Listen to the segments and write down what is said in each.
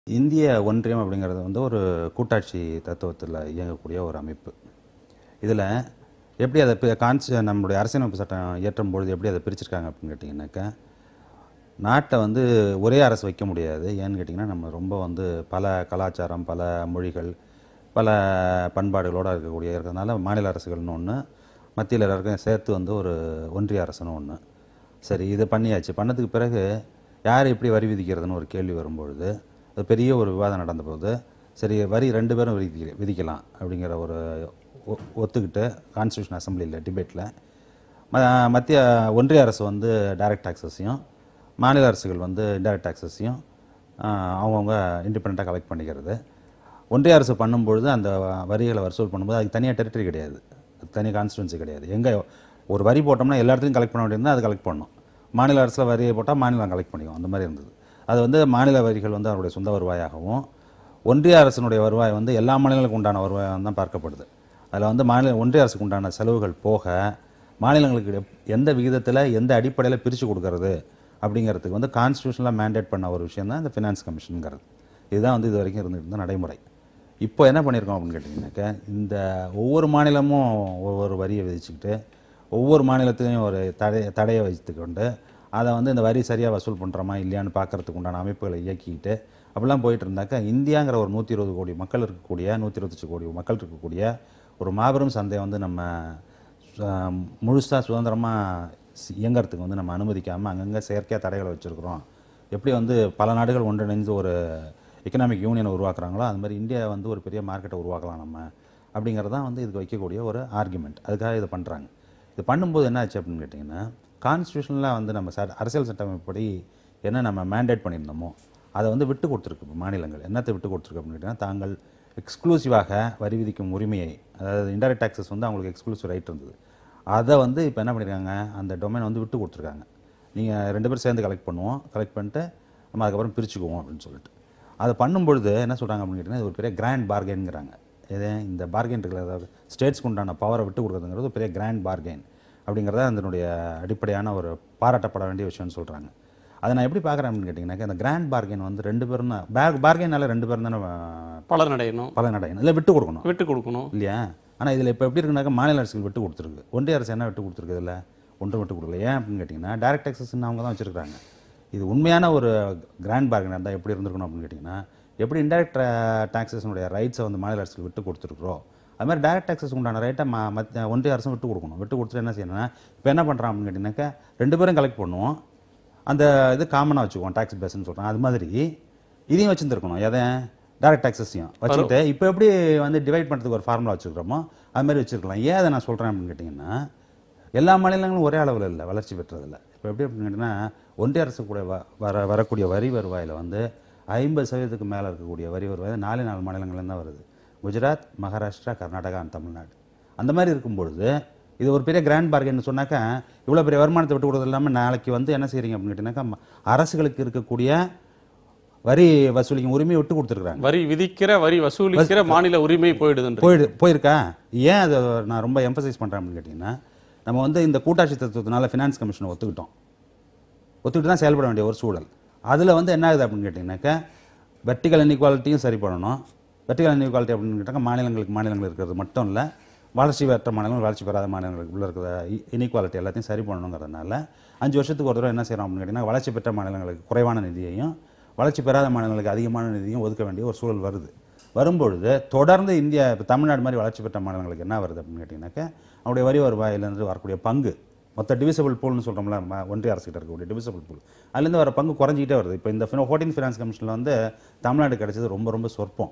இந்திய ஒன்றியம் அப்படிங்கிறது வந்து ஒரு கூட்டாட்சி தத்துவத்தில் இயங்கக்கூடிய ஒரு அமைப்பு இதில் எப்படி அதை பி- கான்ஸ் நம்மளுடைய அரசியலமைப்பு சட்டம் இயற்றும் பொழுது எப்படி அதை பிரிச்சிருக்காங்க அப்படின்னு கேட்டிங்கனாக்கா நாட்டை வந்து ஒரே அரசு வைக்க முடியாது ஏன்னு கேட்டிங்கன்னா நம்ம ரொம்ப வந்து பல கலாச்சாரம் பல மொழிகள் பல பண்பாடுகளோடு இருக்கக்கூடிய இருக்கிறதுனால மாநில அரசுகள்னு ஒன்று மத்தியில் எல்லாருக்கும் சேர்த்து வந்து ஒரு ஒன்றிய அரசுன்னு ஒன்று சரி இது பண்ணியாச்சு பண்ணதுக்கு பிறகு யார் எப்படி வரி விதிக்கிறதுன்னு ஒரு கேள்வி வரும்பொழுது அது பெரிய ஒரு விவாதம் நடந்தபோது சரி வரி ரெண்டு பேரும் விதிக்க விதிக்கலாம் அப்படிங்கிற ஒரு ஒ- ஒத்துக்கிட்டு கான்ஸ்டியூஷன் அசம்பிளியில் டிபேட்டில் ம- மத்திய ஒன்றிய அரசு வந்து டைரக்ட் டாக்ஸஸையும் மாநில அரசுகள் வந்து இன்டைரக்ட் டாக்ஸஸையும் அவங்கவுங்க இண்டிபெண்ட்டாக கலெக்ட் பண்ணிக்கிறது ஒன்றிய அரசு பண்ணும்பொழுது அந்த வரிகளை வசூல் பண்ணும்போது அதுக்கு தனியாக டெரிட்டரி கிடையாது அது தனி கான்ஸ்டுவன்சி கிடையாது எங்கே ஒரு வரி போட்டோம்னா எல்லா இடத்துலையும் கலெக்ட் பண்ண வேண்டியிருந்தால் அது கலெக்ட் பண்ணணும் மாநில அரசில் வரியை போட்டால் மாநிலம் கலெக்ட் பண்ணிக்கும் அந்த மாதிரி இருந்தது அது வந்து மாநில வரிகள் வந்து அவருடைய சொந்த வருவாயாகவும் ஒன்றிய அரசினுடைய வருவாய் வந்து எல்லா மாநிலங்களுக்கும் உண்டான வருவாயாக தான் பார்க்கப்படுது அதில் வந்து மாநில ஒன்றிய அரசுக்கு உண்டான செலவுகள் போக மாநிலங்களுக்கு எப்- எந்த விகிதத்தில் எந்த அடிப்படையில் பிரித்து கொடுக்கறது அப்படிங்கிறதுக்கு வந்து கான்ஸ்டியூஷனில் மேண்டேட் பண்ண ஒரு விஷயம் தான் இந்த ஃபினான்ஸ் கமிஷனுங்கிறது இதுதான் வந்து இது வரைக்கும் இருந்துட்டு இருந்த நடைமுறை இப்போ என்ன பண்ணியிருக்கோம் அப்படின்னு கேட்டிங்கனாக்கா இந்த ஒவ்வொரு மாநிலமும் ஒவ்வொரு வரியை விதிச்சுக்கிட்டு ஒவ்வொரு மாநிலத்திலையும் ஒரு தடை தடையை வைத்துக்கொண்டு அதை வந்து இந்த வரி சரியாக வசூல் பண்ணுறோமா இல்லையான்னு பார்க்கறதுக்கு உண்டான அமைப்புகளை இயக்கிக்கிட்டு அப்படிலாம் போயிட்டு இருந்தாக்கா இந்தியாங்கிற ஒரு நூற்றி இருபது கோடி மக்கள் இருக்கக்கூடிய நூற்றி இருபத்தஞ்சு கோடி மக்கள் இருக்கக்கூடிய ஒரு மாபெரும் சந்தையை வந்து நம்ம முழுசாக சுதந்திரமாக இயங்கிறதுக்கு வந்து நம்ம அனுமதிக்காமல் அங்கங்கே செயற்கையாக தடைகளை வச்சுருக்குறோம் எப்படி வந்து பல நாடுகள் ஒன்றிணைந்து ஒரு எக்கனாமிக் யூனியனை உருவாக்குறாங்களோ அது மாதிரி இந்தியா வந்து ஒரு பெரிய மார்க்கெட்டை உருவாக்கலாம் நம்ம அப்படிங்கிறது தான் வந்து இதுக்கு வைக்கக்கூடிய ஒரு ஆர்குமெண்ட் அதுக்காக இதை பண்ணுறாங்க இது பண்ணும்போது என்ன ஆச்சு அப்படின்னு கேட்டிங்கன்னா கான்ஸ்டியூஷனில் வந்து நம்ம ச அரசியல் சட்டமைப்படி என்ன நம்ம மேண்டேட் பண்ணியிருந்தோமோ அதை வந்து விட்டு கொடுத்துருக்கு இப்போ மாநிலங்கள் என்னத்தை விட்டு கொடுத்துருக்கு அப்படின்னு கேட்டிங்கன்னா தாங்கள் எக்ஸ்க்ளூசிவாக வரி விதிக்கும் உரிமையை அதாவது இன்டைரக்ட் டாக்ஸஸ் வந்து அவங்களுக்கு எக்ஸ்க்ளூசிவ் ரைட் இருந்தது அதை வந்து இப்போ என்ன பண்ணியிருக்காங்க அந்த டொமைனை வந்து விட்டு கொடுத்துருக்காங்க நீங்கள் ரெண்டு பேரும் சேர்ந்து கலெக்ட் பண்ணுவோம் கலெக்ட் பண்ணிட்டு நம்ம அதுக்கப்புறம் பிரிச்சுக்குவோம் அப்படின்னு சொல்லிட்டு அதை பண்ணும்பொழுது என்ன சொல்கிறாங்க அப்படின்னு கேட்டிங்கன்னா இது ஒரு பெரிய கிராண்ட் பார்கென்ங்கிறாங்க இது இந்த பார்கென் இருக்கிற அதாவது ஸ்டேட்ஸ்க்கு உண்டான பவரை விட்டு கொடுக்குறதுங்கிறது ஒரு பெரிய கிராண்ட் பார்கென் அப்படிங்கிறத அதனுடைய அடிப்படையான ஒரு பாராட்டப்பட வேண்டிய விஷயம்னு சொல்கிறாங்க அதை நான் எப்படி பார்க்குறேன் அப்படின்னு கேட்டிங்கன்னாக்கா இந்த கிராண்ட் பார்கென் வந்து ரெண்டு பேரும் தான் பேக் பார்கெனால ரெண்டு பேரும் தானே பலன் அடையணும் பலன் அடையணும் இல்லை விட்டு கொடுக்கணும் விட்டு கொடுக்கணும் இல்லையா ஆனால் இதில் இப்போ எப்படி இருக்குனாக்கா மாநில அரசுகள் விட்டு கொடுத்துருக்கு ஒன்றிய அரசு என்ன விட்டு கொடுத்துருக்கு இதில் ஒன்றும் விட்டு கொடுக்கல ஏன் அப்படின்னு கேட்டிங்கன்னா டைரக்ட் டேக்ஸஸ்ன்னு அவங்க தான் வச்சுருக்காங்க இது உண்மையான ஒரு கிராண்ட் பார்கன் இருந்தால் எப்படி இருந்திருக்கணும் அப்படின்னு கேட்டிங்கன்னா எப்படி இன்டைரக்ட் டாக்ஸஸ்னுடைய ரைட்ஸை வந்து மாநில அரசுக்கு விட்டு கொடுத்துருக்குறோம் அது மாதிரி டைரக்ட் டாக்ஸஸ் உண்டான ரைட்டை ம மத்திய ஒன்றிய அரசும் விட்டு கொடுக்கணும் விட்டு கொடுத்துட்டு என்ன செய்யணும்னா இப்போ என்ன பண்ணுறான் அப்படின்னு கேட்டிங்கனாக்கா ரெண்டு பேரும் கலெக்ட் பண்ணுவோம் அந்த இது காமனாக வச்சுக்குவோம் டாக்ஸ் பேஸ்ன்னு சொல்கிறோம் அது மாதிரி இதையும் வச்சுருந்துருக்கணும் எதை டைரக்ட் டாக்ஸஸையும் வச்சுக்கிட்டு இப்போ எப்படி வந்து டிவைட் பண்ணுறதுக்கு ஒரு ஃபார்முலா வச்சுருக்கிறோமோ அது மாதிரி வச்சுருக்கலாம் ஏன் அதை நான் சொல்கிறேன் அப்படின்னு கேட்டிங்கன்னா எல்லா மாநிலங்களும் ஒரே அளவில் இல்லை வளர்ச்சி பெற்றதில்லை இப்போ எப்படி அப்படின்னு கேட்டிங்கன்னா ஒன்றிய அரசு கூட வ- வர வரக்கூடிய வரி வருவாயில் வந்து ஐம்பது சதவீதத்துக்கு மேலே இருக்கக்கூடிய வரி வருவாய் நாலு நாலு மாநிலங்கள்ல தான் வருது குஜராத் மகாராஷ்டிரா கர்நாடகா and தமிழ்நாடு அந்த மாதிரி இருக்கும் பொழுது இது ஒரு பெரிய கிராண்ட் பார்கென் சொன்னாக்கா இவ்வளோ பெரிய வருமானத்தை விட்டு கொடுறது இல்லாமல் நாளைக்கு வந்து என்ன செய்றீங்க அப்படின்னு கேட்டிங்கனாக்கா ம- அரசுகளுக்கு இருக்கக்கூடிய வரி வசூலிக்கும் உரிமையை விட்டு கொடுத்துருக்குறாங்க வரி விதிக்கிற வரி வசூலிக்கிற மாநில உரிமை போயிடுதுன்ற போயிடு போயிருக்கா ஏன் அதை நான் ரொம்ப எம்பசைஸ் பண்ணுறேன் அப்படின்னு கேட்டிங்கன்னா நம்ம வந்து இந்த கூட்டாட்சி தத்துவத்தினால ஃபினான்ஸ் கமிஷனை ஒத்துக்கிட்டோம் ஒத்துக்கிட்டு தான் செயல்பட வேண்டிய ஒரு சூழல் அதில் வந்து என்ன ஆகுது அப்படின்னு கேட்டிங்கனாக்கா வெர்டிகல் இன்இக்வாலிட்டியும் சரி பண்ணணும் வெர்டிகல் இன்இக்வாலிட்டி அப்படின்னு கேட்டாக்கா மாநிலங்களுக்கு மாநிலங்கள் இருக்கிறது மட்டும் இல்லை வளர்ச்சி பெற்ற மாநிலங்கள் வளர்ச்சி பெறாத மாநிலங்களுக்கு உள்ள இருக்கிற இன்இக்வாலிட்டி எல்லாத்தையும் சரி பண்ணணுங்கிறதுனால அஞ்சு வருஷத்துக்கு ஒரு தடவை என்ன செய்கிறோம் அப்படின்னு கேட்டிங்கன்னா வளர்ச்சி பெற்ற மாநிலங்களுக்கு குறைவான நிதியையும் வளர்ச்சி பெறாத மாநிலங்களுக்கு அதிகமான நிதியும் ஒதுக்க வேண்டிய ஒரு சூழல் வருது வரும்பொழுது தொடர்ந்து இந்தியா இப்போ தமிழ்நாடு மாதிரி வளர்ச்சி பெற்ற மாநிலங்களுக்கு என்ன வருது அப்படின்னு கேட்டிங்கனாக்கா அவருடைய வரி வருவாயிலிருந்து வரக்கூடிய பங்கு மொத்த டிவிசபிள் பூல்னு சொல்கிறோம்ல ஒன்றிய அரசுகிட்ட இருக்கக்கூடிய டிவிசபிள் பூல் அதுலேருந்து வர பங்கு குறைஞ்சிக்கிட்டே வருது இப்போ இந்த ஃபோர்டீன் ஃபினான்ஸ் கமிஷனில் வந்து தமிழ்நாடு கிடைச்சது ரொம்ப ரொம்ப சொற்பம்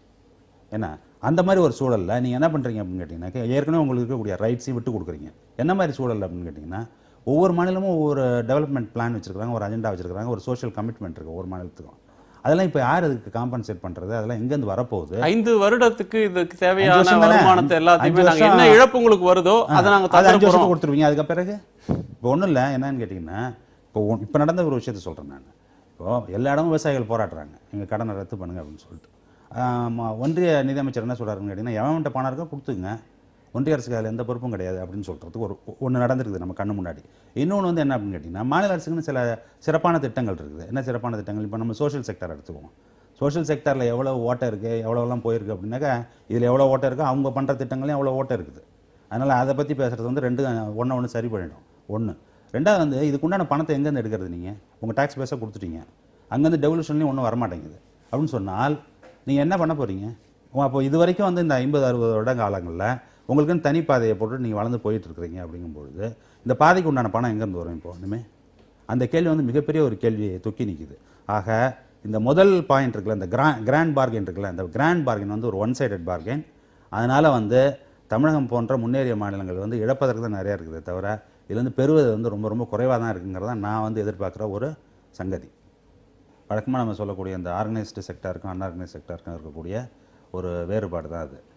என்ன அந்த மாதிரி ஒரு சூழலில் நீங்கள் என்ன பண்ணுறீங்க அப்படின்னு கேட்டிங்கனாக்கா ஏற்கனவே உங்களுக்கு இருக்கக்கூடிய ரைட்ஸையும் விட்டு கொடுக்குறீங்க என்ன மாதிரி சூழல் அப்படின்னு கேட்டிங்கன்னா ஒவ்வொரு மாநிலமும் ஒவ்வொரு டெவலப்மெண்ட் பிளான் வச்சிருக்காங்க ஒரு அஜெண்டா வச்சிருக்காங்க ஒரு சோஷியல் கமிட்மெண்ட் இருக்குது ஒவ்வொரு மாநிலத்துக்கும் அதெல்லாம் இப்போ யார் அதுக்கு காம்பன்சேட் பண்ணுறது அதெல்லாம் எங்கேருந்து வரப்போகுது ஐந்து வருடத்துக்கு இதுக்கு அஞ்சு தேவையான வருஷம் தானே? வருமானத்தை எல்லாத்தையுமே அஞ்சு நாங்க என்ன வருஷம் இழப்பு உங்களுக்கு வருதோ அதை நாங்க அது தந்துட அஞ்சு போறோம் வருஷத்துக்கு கொடுத்துருவீங்க அதுக்கு பிறகு இப்போ ஒன்றும் இல்லை என்னன்னு கேட்டிங்கன்னா இப்போ ஒன்- இப்போ நடந்த ஒரு விஷயத்த சொல்கிறேன் நான் இப்போ எல்லா இடமும் விவசாயிகள் போராடுறாங்க எங்கள் கடனை ரத்து பண்ணுங்க அப்படின்னு சொல்லிட்டு ஆமா, ஒன்றிய நிதியமைச்சர் என்ன சொல்கிறாருன்னு கேட்டிங்கன்னா எவன்கிட்ட பணம் இருக்கோ கொடுத்துங்க ஒன்றிய அரசுக்கு அதில் எந்த பொறுப்பும் கிடையாது அப்படின்னு சொல்கிறதுக்கு ஒரு ஒன்று நடந்திருக்குது நம்ம கண்ணு முன்னாடி இன்னொன்று வந்து என்ன அப்படின்னு கேட்டிங்கன்னா மாநில அரசுக்குன்னு சில சிறப்பான திட்டங்கள் இருக்குது என்ன சிறப்பான திட்டங்கள் இப்போ நம்ம சோஷியல் செக்டர் எடுத்துக்குவோம் சோஷியல் செக்டரில் எவ்வளோ ஓட்டை இருக்குது எவ்வளோலாம் போயிருக்கு அப்படின்னாக்கா இதில் எவ்வளோ ஓட்டை இருக்கோ அவங்க பண்ணுற திட்டங்களையும் எவ்வளோ ஓட்டை இருக்குது அதனால் அதை பற்றி பேசுகிறது வந்து ரெண்டு ஒன்று ஒன்று சரி பண்ணிடும் ஒன்று ரெண்டாவது வந்து இதுக்குண்டான பணத்தை எங்கேருந்து எடுக்கிறது நீங்கள் உங்கள் டேக்ஸ் பேஸாக கொடுத்துட்டீங்க அங்கேருந்து டெவல்யூஷன்லேயும் ஒன்றும் வரமாட்டேங்குது அப்படின்னு சொன்னால் நீங்கள் என்ன பண்ண போகிறீங்க அப்போ இது வரைக்கும் வந்து இந்த ஐம்பது அறுபது வருட காலங்களில் உங்களுக்குன்னு தனி பாதையை போட்டு நீங்கள் வளர்ந்து போயிட்டு இருக்கிறீங்க அப்படிங்கும்பொழுது இந்த பாதைக்கு உண்டான பணம் எங்கேருந்து வரும் இப்போ ஒன்றுமே அந்த கேள்வி வந்து மிகப்பெரிய ஒரு கேள்வியை தொக்கி நிற்குது ஆக இந்த முதல் பாயிண்ட் இருக்குல்ல இந்த கிரா கிராண்ட் பார்கென் இருக்குல்ல இந்த கிராண்ட் பார்கென் வந்து ஒரு ஒன் சைடட் பார்கென் அதனால் வந்து தமிழகம் போன்ற முன்னேறிய மாநிலங்கள் வந்து இழப்பதற்கு தான் நிறையா இருக்குதே தவிர இதுல இருந்து பெறுவது வந்து ரொம்ப ரொம்ப குறைவாக தான் இருக்குங்கிறத நான் வந்து எதிர்பார்க்குற ஒரு சங்கதி வழக்கமாக நம்ம சொல்லக்கூடிய இந்த ஆர்கனைஸ்டு செக்டாருக்கும் அன்ஆர்கனைஸ்ட் செக்டாருக்கும் இருக்கக்கூடிய ஒரு வேறுபாடு தான் அது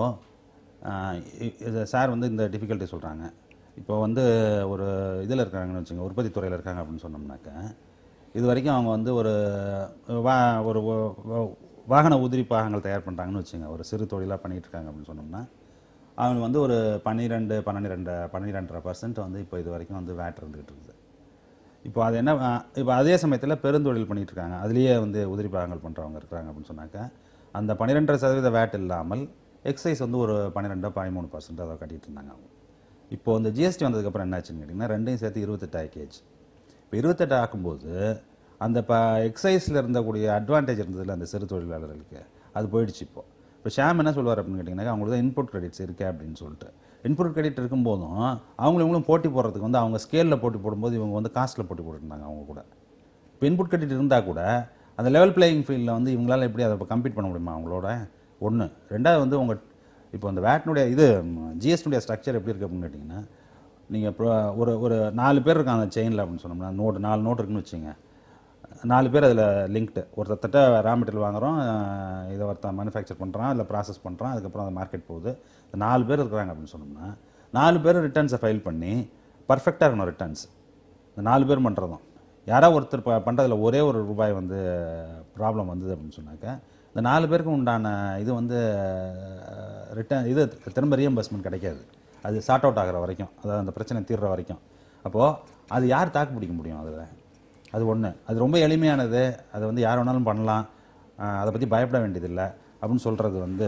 இப்போது இது சார் வந்து இந்த டிஃபிகல்ட்டி சொல்கிறாங்க இப்போ வந்து ஒரு இதில் இருக்காங்கன்னு வச்சுங்க உற்பத்தி துறையில் இருக்காங்க அப்படின்னு சொன்னோம்னாக்க இது வரைக்கும் அவங்க வந்து ஒரு வா ஒரு வ- வ- வாகன உதிரி பாகங்கள் தயார் பண்ணுறாங்கன்னு வச்சுங்க ஒரு சிறு தொழிலாக பண்ணிகிட்டு இருக்காங்க அப்படின்னு சொன்னோம்னா அவங்க வந்து ஒரு பன்னிரெண்டு பன்னிரெண்டு பன்னிரெண்டரை பர்சன்ட் வந்து இப்போ இது வரைக்கும் வந்து வேட் இருந்துகிட்டு இருக்குது இப்போ அது என்ன இப்போ அதே சமயத்தில் பெருந்தொழில் பண்ணிட்டு இருக்காங்க அதுலேயே வந்து உதிரி பாகங்கள் பண்ணுறவங்க இருக்கிறாங்க அப்படின்னு சொன்னாக்க அந்த பன்னிரெண்டரை சதவீத வேட் இல்லாமல் எக்ஸைஸ் வந்து ஒரு பன்னிரெண்டோ பதிமூணு பர்சன்ட் அதை கட்டிட்டு இருந்தாங்க அவங்க இப்போ இந்த ஜிஎஸ்டி வந்ததுக்கப்புறம் என்னாச்சுன்னு கேட்டிங்கன்னா ரெண்டையும் சேர்த்து இருபத்தெட்டு ஆக்கியாச்சு இப்போ இருபத்தெட்டு ஆக்கும்போது அந்த இப்போ எக்ஸைஸில் இருந்தக்கூடிய அட்வான்டேஜ் இருந்ததில்ல அந்த சிறு தொழிலாளர்களுக்கு அது போயிடுச்சு இப்போ இப்போ ஷாம் என்ன சொல்லுவார் அப்படின்னு கேட்டிங்கன்னா அவங்களுக்கு தான் இன்புட் கிரெடிட்ஸ் இருக்கே அப்படின்னு சொல்லிட்டு இன்புட் கிரெடிட் இருக்கும்போதும் அவங்களும் இவங்களும் போட்டி போடுறதுக்கு வந்து அவங்க ஸ்கேலில் போட்டி போடும்போது இவங்க வந்து காஸ்ட்டில் போட்டி போட்டுருந்தாங்க அவங்க கூட இப்போ இன்புட் கிரெடிட் இருந்தால் கூட அந்த லெவல் பிளேயிங் ஃபீல்டில் வந்து இவங்களால எப்படி அதை கம்பீட் பண்ண முடியுமா அவங்களோட ஒன்று ரெண்டாவது வந்து உங்கள் இப்போ அந்த வேட்னுடைய இது ஜிஎஸ்டியுடைய ஸ்ட்ரக்சர் எப்படி இருக்குது அப்படின்னு கேட்டிங்கன்னா நீங்கள் இப்போ ஒரு ஒரு நாலு பேர் இருக்காங்க அந்த செயினில் அப்படின்னு சொன்னோம்னா நோட்டு நாலு நோட்டு இருக்குன்னு வச்சுங்க நாலு பேர் அதில் லிங்க்டு ஒருத்தட்ட ரா மெட்டீரியல் வாங்குறோம் அஹ் இதை ஒருத்தன் மேனுஃபேக்சர் பண்ணுறான் இல்லை ப்ராசஸ் பண்ணுறான் அதுக்கப்புறம் அது மார்க்கெட் போகுது இந்த நாலு பேர் இருக்கிறாங்க அப்படின்னு சொன்னோம்னா நாலு பேர் ரிட்டர்ன்ஸை ஃபைல் பண்ணி பர்ஃபெக்டாக இருக்கணும் ரிட்டர்ன்ஸ் இந்த நாலு பேர் பண்ணுறதும் யாரோ ஒருத்தர் ப பண்ணுறதுல ஒரே ஒரு ரூபாய் வந்து ப்ராப்ளம் வந்தது அப்படின்னு சொன்னாக்க இந்த நாலு பேருக்கு உண்டான இது வந்து ரிட்டர்ன் இது திரும்ப ரீஎம்பர்ஸ்மெண்ட் கிடைக்காது அது சார்ட் அவுட் ஆகிற வரைக்கும் அதாவது அந்த பிரச்சனை தீர்ற வரைக்கும் அப்போது அது யார் தாக்கு பிடிக்க முடியும் அதில் அது ஒன்று அது ரொம்ப எளிமையானது அதை வந்து யார் வேணாலும் பண்ணலாம் ஆஹ் அதை பற்றி பயப்பட வேண்டியதில்லை அப்படின்னு சொல்கிறது வந்து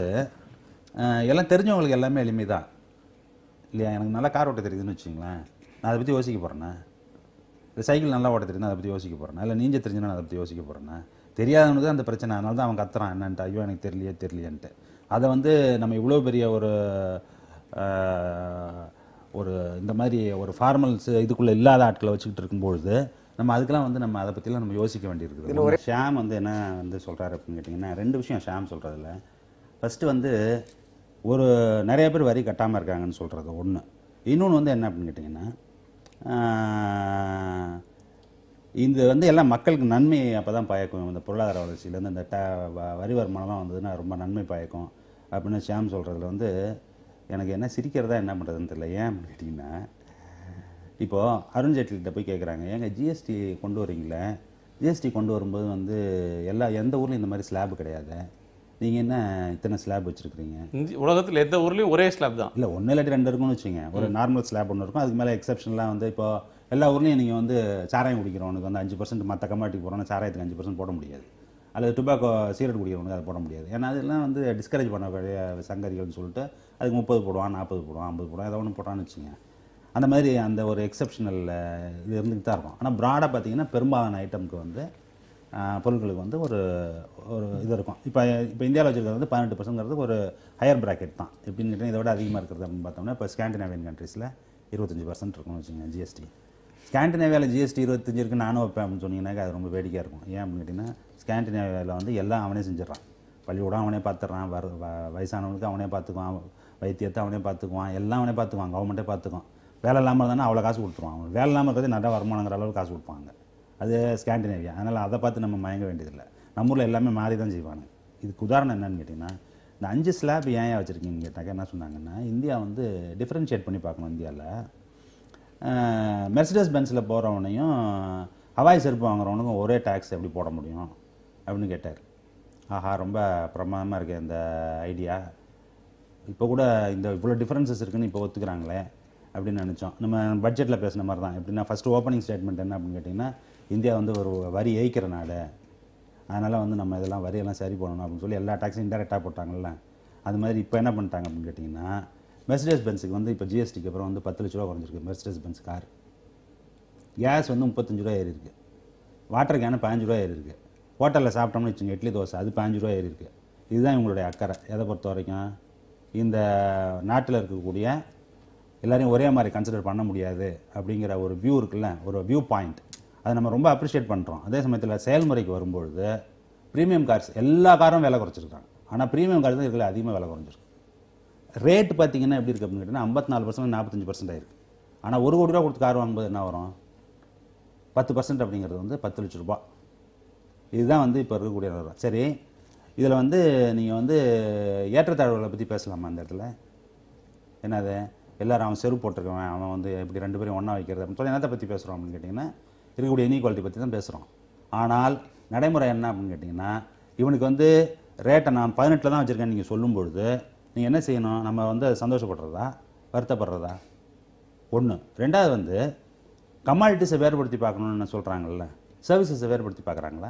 ஆஹ் எல்லாம் தெரிஞ்சவங்களுக்கு எல்லாமே எளிமை தான் இல்லையா எனக்கு நல்லா கார் ஓட்ட தெரியுதுன்னு வச்சுங்களேன் நான் அதை பற்றி யோசிக்க போகிறேன்னா இல்லை சைக்கிள் நல்லா ஓட்ட தெரியுதுன்னா அதை பற்றி யோசிக்க போகிறேன்னா இல்லை நீஞ்ச தெரிஞ்சுன்னா நான் அதை பற்றி யோசிக்க போகிறேன்னா தெரியாதவனுக்கு தான் அந்த பிரச்சனை அதனால தான் அவன் கத்துறான் என்னன்ட்டு ஐயோ எனக்கு தெரியலையே தெரியலையேன்ட்டு அதை வந்து நம்ம இவ்வளோ பெரிய ஒரு ஆஹ், ஒரு இந்த மாதிரி ஒரு ஃபார்மல்ஸ் இதுக்குள்ளே இல்லாத ஆட்களை வச்சுக்கிட்டு இருக்கும்பொழுது நம்ம அதுக்கெல்லாம் வந்து நம்ம அதை பற்றிலாம் நம்ம யோசிக்க வேண்டியிருக்குது ஷாம் வந்து என்ன வந்து சொல்கிறாரு அப்படின்னு கேட்டிங்கன்னா ரெண்டு விஷயம் ஷாம் சொல்கிறதுல ஃபஸ்ட்டு வந்து ஒரு நிறைய பேர் வரி கட்டாமல் இருக்காங்கன்னு சொல்கிறது ஒன்று இன்னொன்று வந்து என்ன அப்படின்னு கேட்டிங்கன்னா ஆஹ், இது வந்து எல்லாம் மக்களுக்கு நன்மை அப்போ தான் பயக்கும் இந்த பொருளாதார வளர்ச்சியிலேருந்து இந்த ட வ- வரி வருமானம்லாம் வந்ததுன்னா ரொம்ப நன்மை பயக்கும் அப்படின்னு ஷியாம் சொல்கிறதுல வந்து எனக்கு என்ன சிரிக்கிறதா என்ன பண்ணுறதுன்னு தெரியல ஏன் அப்படின்னு கேட்டிங்கன்னா இப்போது அருண் ஜேட்லிகிட்ட போய் கேட்குறாங்க ஏங்க ஜிஎஸ்டி கொண்டு வரீங்களே ஜிஎஸ்டி கொண்டு வரும்போது வந்து எல்லா எந்த ஊர்லையும் இந்த மாதிரி ஸ்லாப் கிடையாது நீங்கள் என்ன இத்தனை ஸ்லாப் வச்சுருக்கிறீங்க இந்தி- உலகத்துல எந்த ஊர்லயும் ஒரே ஸ்லாப் தான் இல்லை ஒன்று இல்லாட்டி ரெண்டு இருக்கும்னு வச்சுங்க ஒரு நார்மல் ஸ்லாப் ஒன்று இருக்கும் அதுக்கு மேலே எக்ஸப்ஷன்லாம் வந்து இப்போ எல்லா ஊர்லேயும் நீங்கள் வந்து சாராயம் குடிக்கிறவனுக்கு வந்து அஞ்சு பர்சன்ட் மற்ற கம்மாட்டிக்கு போகிறோன்னா சாராயத்துக்கு அஞ்சு பர்சன்ட் போட முடியாது அல்லது டுபாக்கோ சீரட் குடிக்கிறவனுக்கு அதை போட முடியாது ஏன்னா அதெல்லாம் வந்து டிஸ்கரேஜ் பண்ணக்கூடிய சங்கதிகள்னு சொல்லிட்டு அதுக்கு முப்பது போடுவான் நாற்பது போடுவான் ஐம்பது போடுவான் ஏதோ ஒன்று போட்டான்னு வச்சுங்க அந்த மாதிரி அந்த ஒரு எக்ஸப்ஷனல் இது இருந்துக்கிட்டு தான் இருக்கும் ஆனால் ப்ராடாக பார்த்தீங்கன்னா பெரும்பாலான ஐட்டமுக்கு வந்து ஆஹ், பொருட்களுக்கு வந்து ஒரு ஒரு இது இருக்கும் இப்போ இப்போ இந்தியாவில் வச்சிருக்கிறது வந்து பதினெட்டு பர்சன்ட்ங்கிறது ஒரு ஹையர் பிராக்கெட் தான் எப்படின்னு கேட்டால் இதை விட அதிகமாக இருக்கிறது அப்படின்னு பார்த்தோம்னா இப்போ ஸ்காண்டினேவியன் கண்ட்ரீஸில் இருபத்தஞ்சி பர்சன்ட் இருக்கும்னு வச்சுங்க ஜிஎஸ்டி ஸ்காண்டினேவியாவில் ஜிஎஸ்டி இருபத்தஞ்சு இருக்குது நானும் வைப்பேன் அப்படின்னு சொன்னீங்கன்னாக்கா அது ரொம்ப வேடிக்கையாக இருக்கும் ஏன் அப்படின்னு கேட்டிங்கன்னா ஸ்காண்டினேவியாவில் வந்து எல்லாம் அவனே செஞ்சிடறான் பள்ளிக்கூடம் அவனே பார்த்துட்றான் வர வ- வயசானவனுக்கு அவனே பார்த்துக்குவான் வைத்தியத்தை அவனே பார்த்துக்குவான் எல்லாம் அவனே பார்த்துக்குவான் கவர்மெண்ட்டே பார்த்துக்குவான் வேலை இல்லாமல் இருந்தானே அவ்வளோ காசு கொடுத்துருவான் அவன் வேலை இல்லாமல் இருக்கிறது நிறைய வருமானங்கிற அளவுக்கு காசு கொடுப்பாங்க அது ஸ்காண்டினேவியா அதனால் அதை பார்த்து நம்ம மயங்க வேண்டியதில்லை நம்ம ஊரில் எல்லாமே மாறி தான் செய்வாங்க இதுக்கு உதாரணம் என்னன்னு கேட்டிங்கன்னா இந்த அஞ்சு ஸ்லாப் ஏன் ஏன் வச்சுருக்கீங்கன்னு கேட்டாக்க என்ன சொன்னாங்கன்னா இந்தியா வந்து டிஃப்ரென்ஷியேட் பண்ணி பார்க்கணும் இந்தியாவில் மெர்சிடஸ் பென்ஸில் போகிறவனையும் ஹவாய் செருப்பு வாங்குறவனுக்கும் ஒரே டேக்ஸ் எப்படி போட முடியும் அப்படின்னு கேட்டார் ஆஹா ரொம்ப பிரமாதமாக இருக்கு இந்த ஐடியா இப்போ கூட இந்த இவ்வளோ டிஃப்ரென்சஸ் இருக்குன்னு இப்போ ஒத்துக்கிறாங்களே அப்படின்னு நினச்சோம் நம்ம பட்ஜெட்டில் பேசின மாதிரி தான் எப்படின்னா ஃபஸ்ட்டு ஓப்பனிங் ஸ்டேட்மெண்ட் என்ன அப்படின்னு கேட்டிங்கன்னா இந்தியா வந்து ஒரு வரி ஏய்க்கிற நாடு அதனால் வந்து நம்ம இதெல்லாம் வரியெல்லாம் சரி பண்ணணும் அப்படின்னு சொல்லி எல்லா டாக்ஸும் இன்டெரக்டாக போட்டாங்கல்ல அது மாதிரி இப்போ என்ன பண்ணிட்டாங்க அப்படின்னு கேட்டிங்கன்னா மெர்சிடஸ் பென்ஸுக்கு வந்து இப்போ ஜிஎஸ்டிக்கு அப்புறம் வந்து பத்து லட்ச ரூபா குறைஞ்சிருக்கு மெர்சிடஸ் பென்ஸ் கார் கேஸ் வந்து முப்பத்தஞ்சு ரூபா ஏறி இருக்கு வாட்டர் கேனு பதினஞ்சு ரூபா ஏறி இருக்கு ஹோட்டலில் சாப்பிட்டோம்னு வச்சுங்க இட்லி தோசை அது பதினஞ்சு ரூபா ஏறி இருக்கு இதுதான் இவங்களுடைய அக்கறை எதை பொறுத்த வரைக்கும் இந்த நாட்டில் இருக்கக்கூடிய எல்லாரையும் ஒரே மாதிரி கன்சிடர் பண்ண முடியாது அப்படிங்கிற ஒரு வியூ இருக்குல்ல ஒரு வியூ பாயிண்ட் அதை நம்ம ரொம்ப அப்ரிஷியேட் பண்ணுறோம் அதே சமயத்தில் செயல்முறைக்கு வரும்பொழுது ப்ரீமியம் கார்ஸ் எல்லா காரும் விலை குறைச்சிருக்காங்க ஆனால் ப்ரீமியம் கார் தான் இதில் அதிகமாக விலை குறைஞ்சிருக்கு ரேட் பார்த்தீங்கன்னா எப்படி இருக்கு அப்படின்னு கேட்டிங்கன்னா ஐம்பத்தி நாலு பர்சன்ட் நாற்பத்தஞ்சு பர்சன்ட் ஆயிருக்கு ஆனால் ஒரு கோடி ரூபா கொடுத்து கார் வாங்கும்போது என்ன வரும் பத்து பர்சன்ட் அப்படிங்கிறது வந்து பத்து லட்ச ரூபாய் இதுதான் வந்து இப்போ இருக்கக்கூடிய நிலவரம் சரி இதில் வந்து நீங்கள் வந்து ஏற்றத்தாழ்வுகளை பற்றி பேசலாமா அந்த இடத்துல என்னது எல்லாரும் அவன் செருப்பு போட்டிருக்கவன் அவன் வந்து இப்படி ரெண்டு பேரும் ஒன்றா வைக்கிறது அப்படின்னு சொல்லி என்னத்தை பற்றி பேசுகிறோம் அப்படின்னு கேட்டிங்கன்னா இருக்கக்கூடிய இனீக்வாலிட்டி பற்றி தான் பேசுகிறோம் ஆனால் நடைமுறை என்ன அப்படின்னு கேட்டிங்கன்னா இவனுக்கு வந்து ரேட்டை நான் பதினெட்டில் தான் வச்சுருக்கேன் நீங்கள் சொல்லும் பொழுது நீங்கள் என்ன செய்யணும் நம்ம வந்து அது சந்தோஷப்படுறதா வருத்தப்படுறதா ஒன்று ரெண்டாவது வந்து கமாடிட்டிஸை வேறுபடுத்தி பார்க்கணுன்னு சொல்கிறாங்கல்ல சர்வீசஸை வேறுபடுத்தி பார்க்குறாங்களா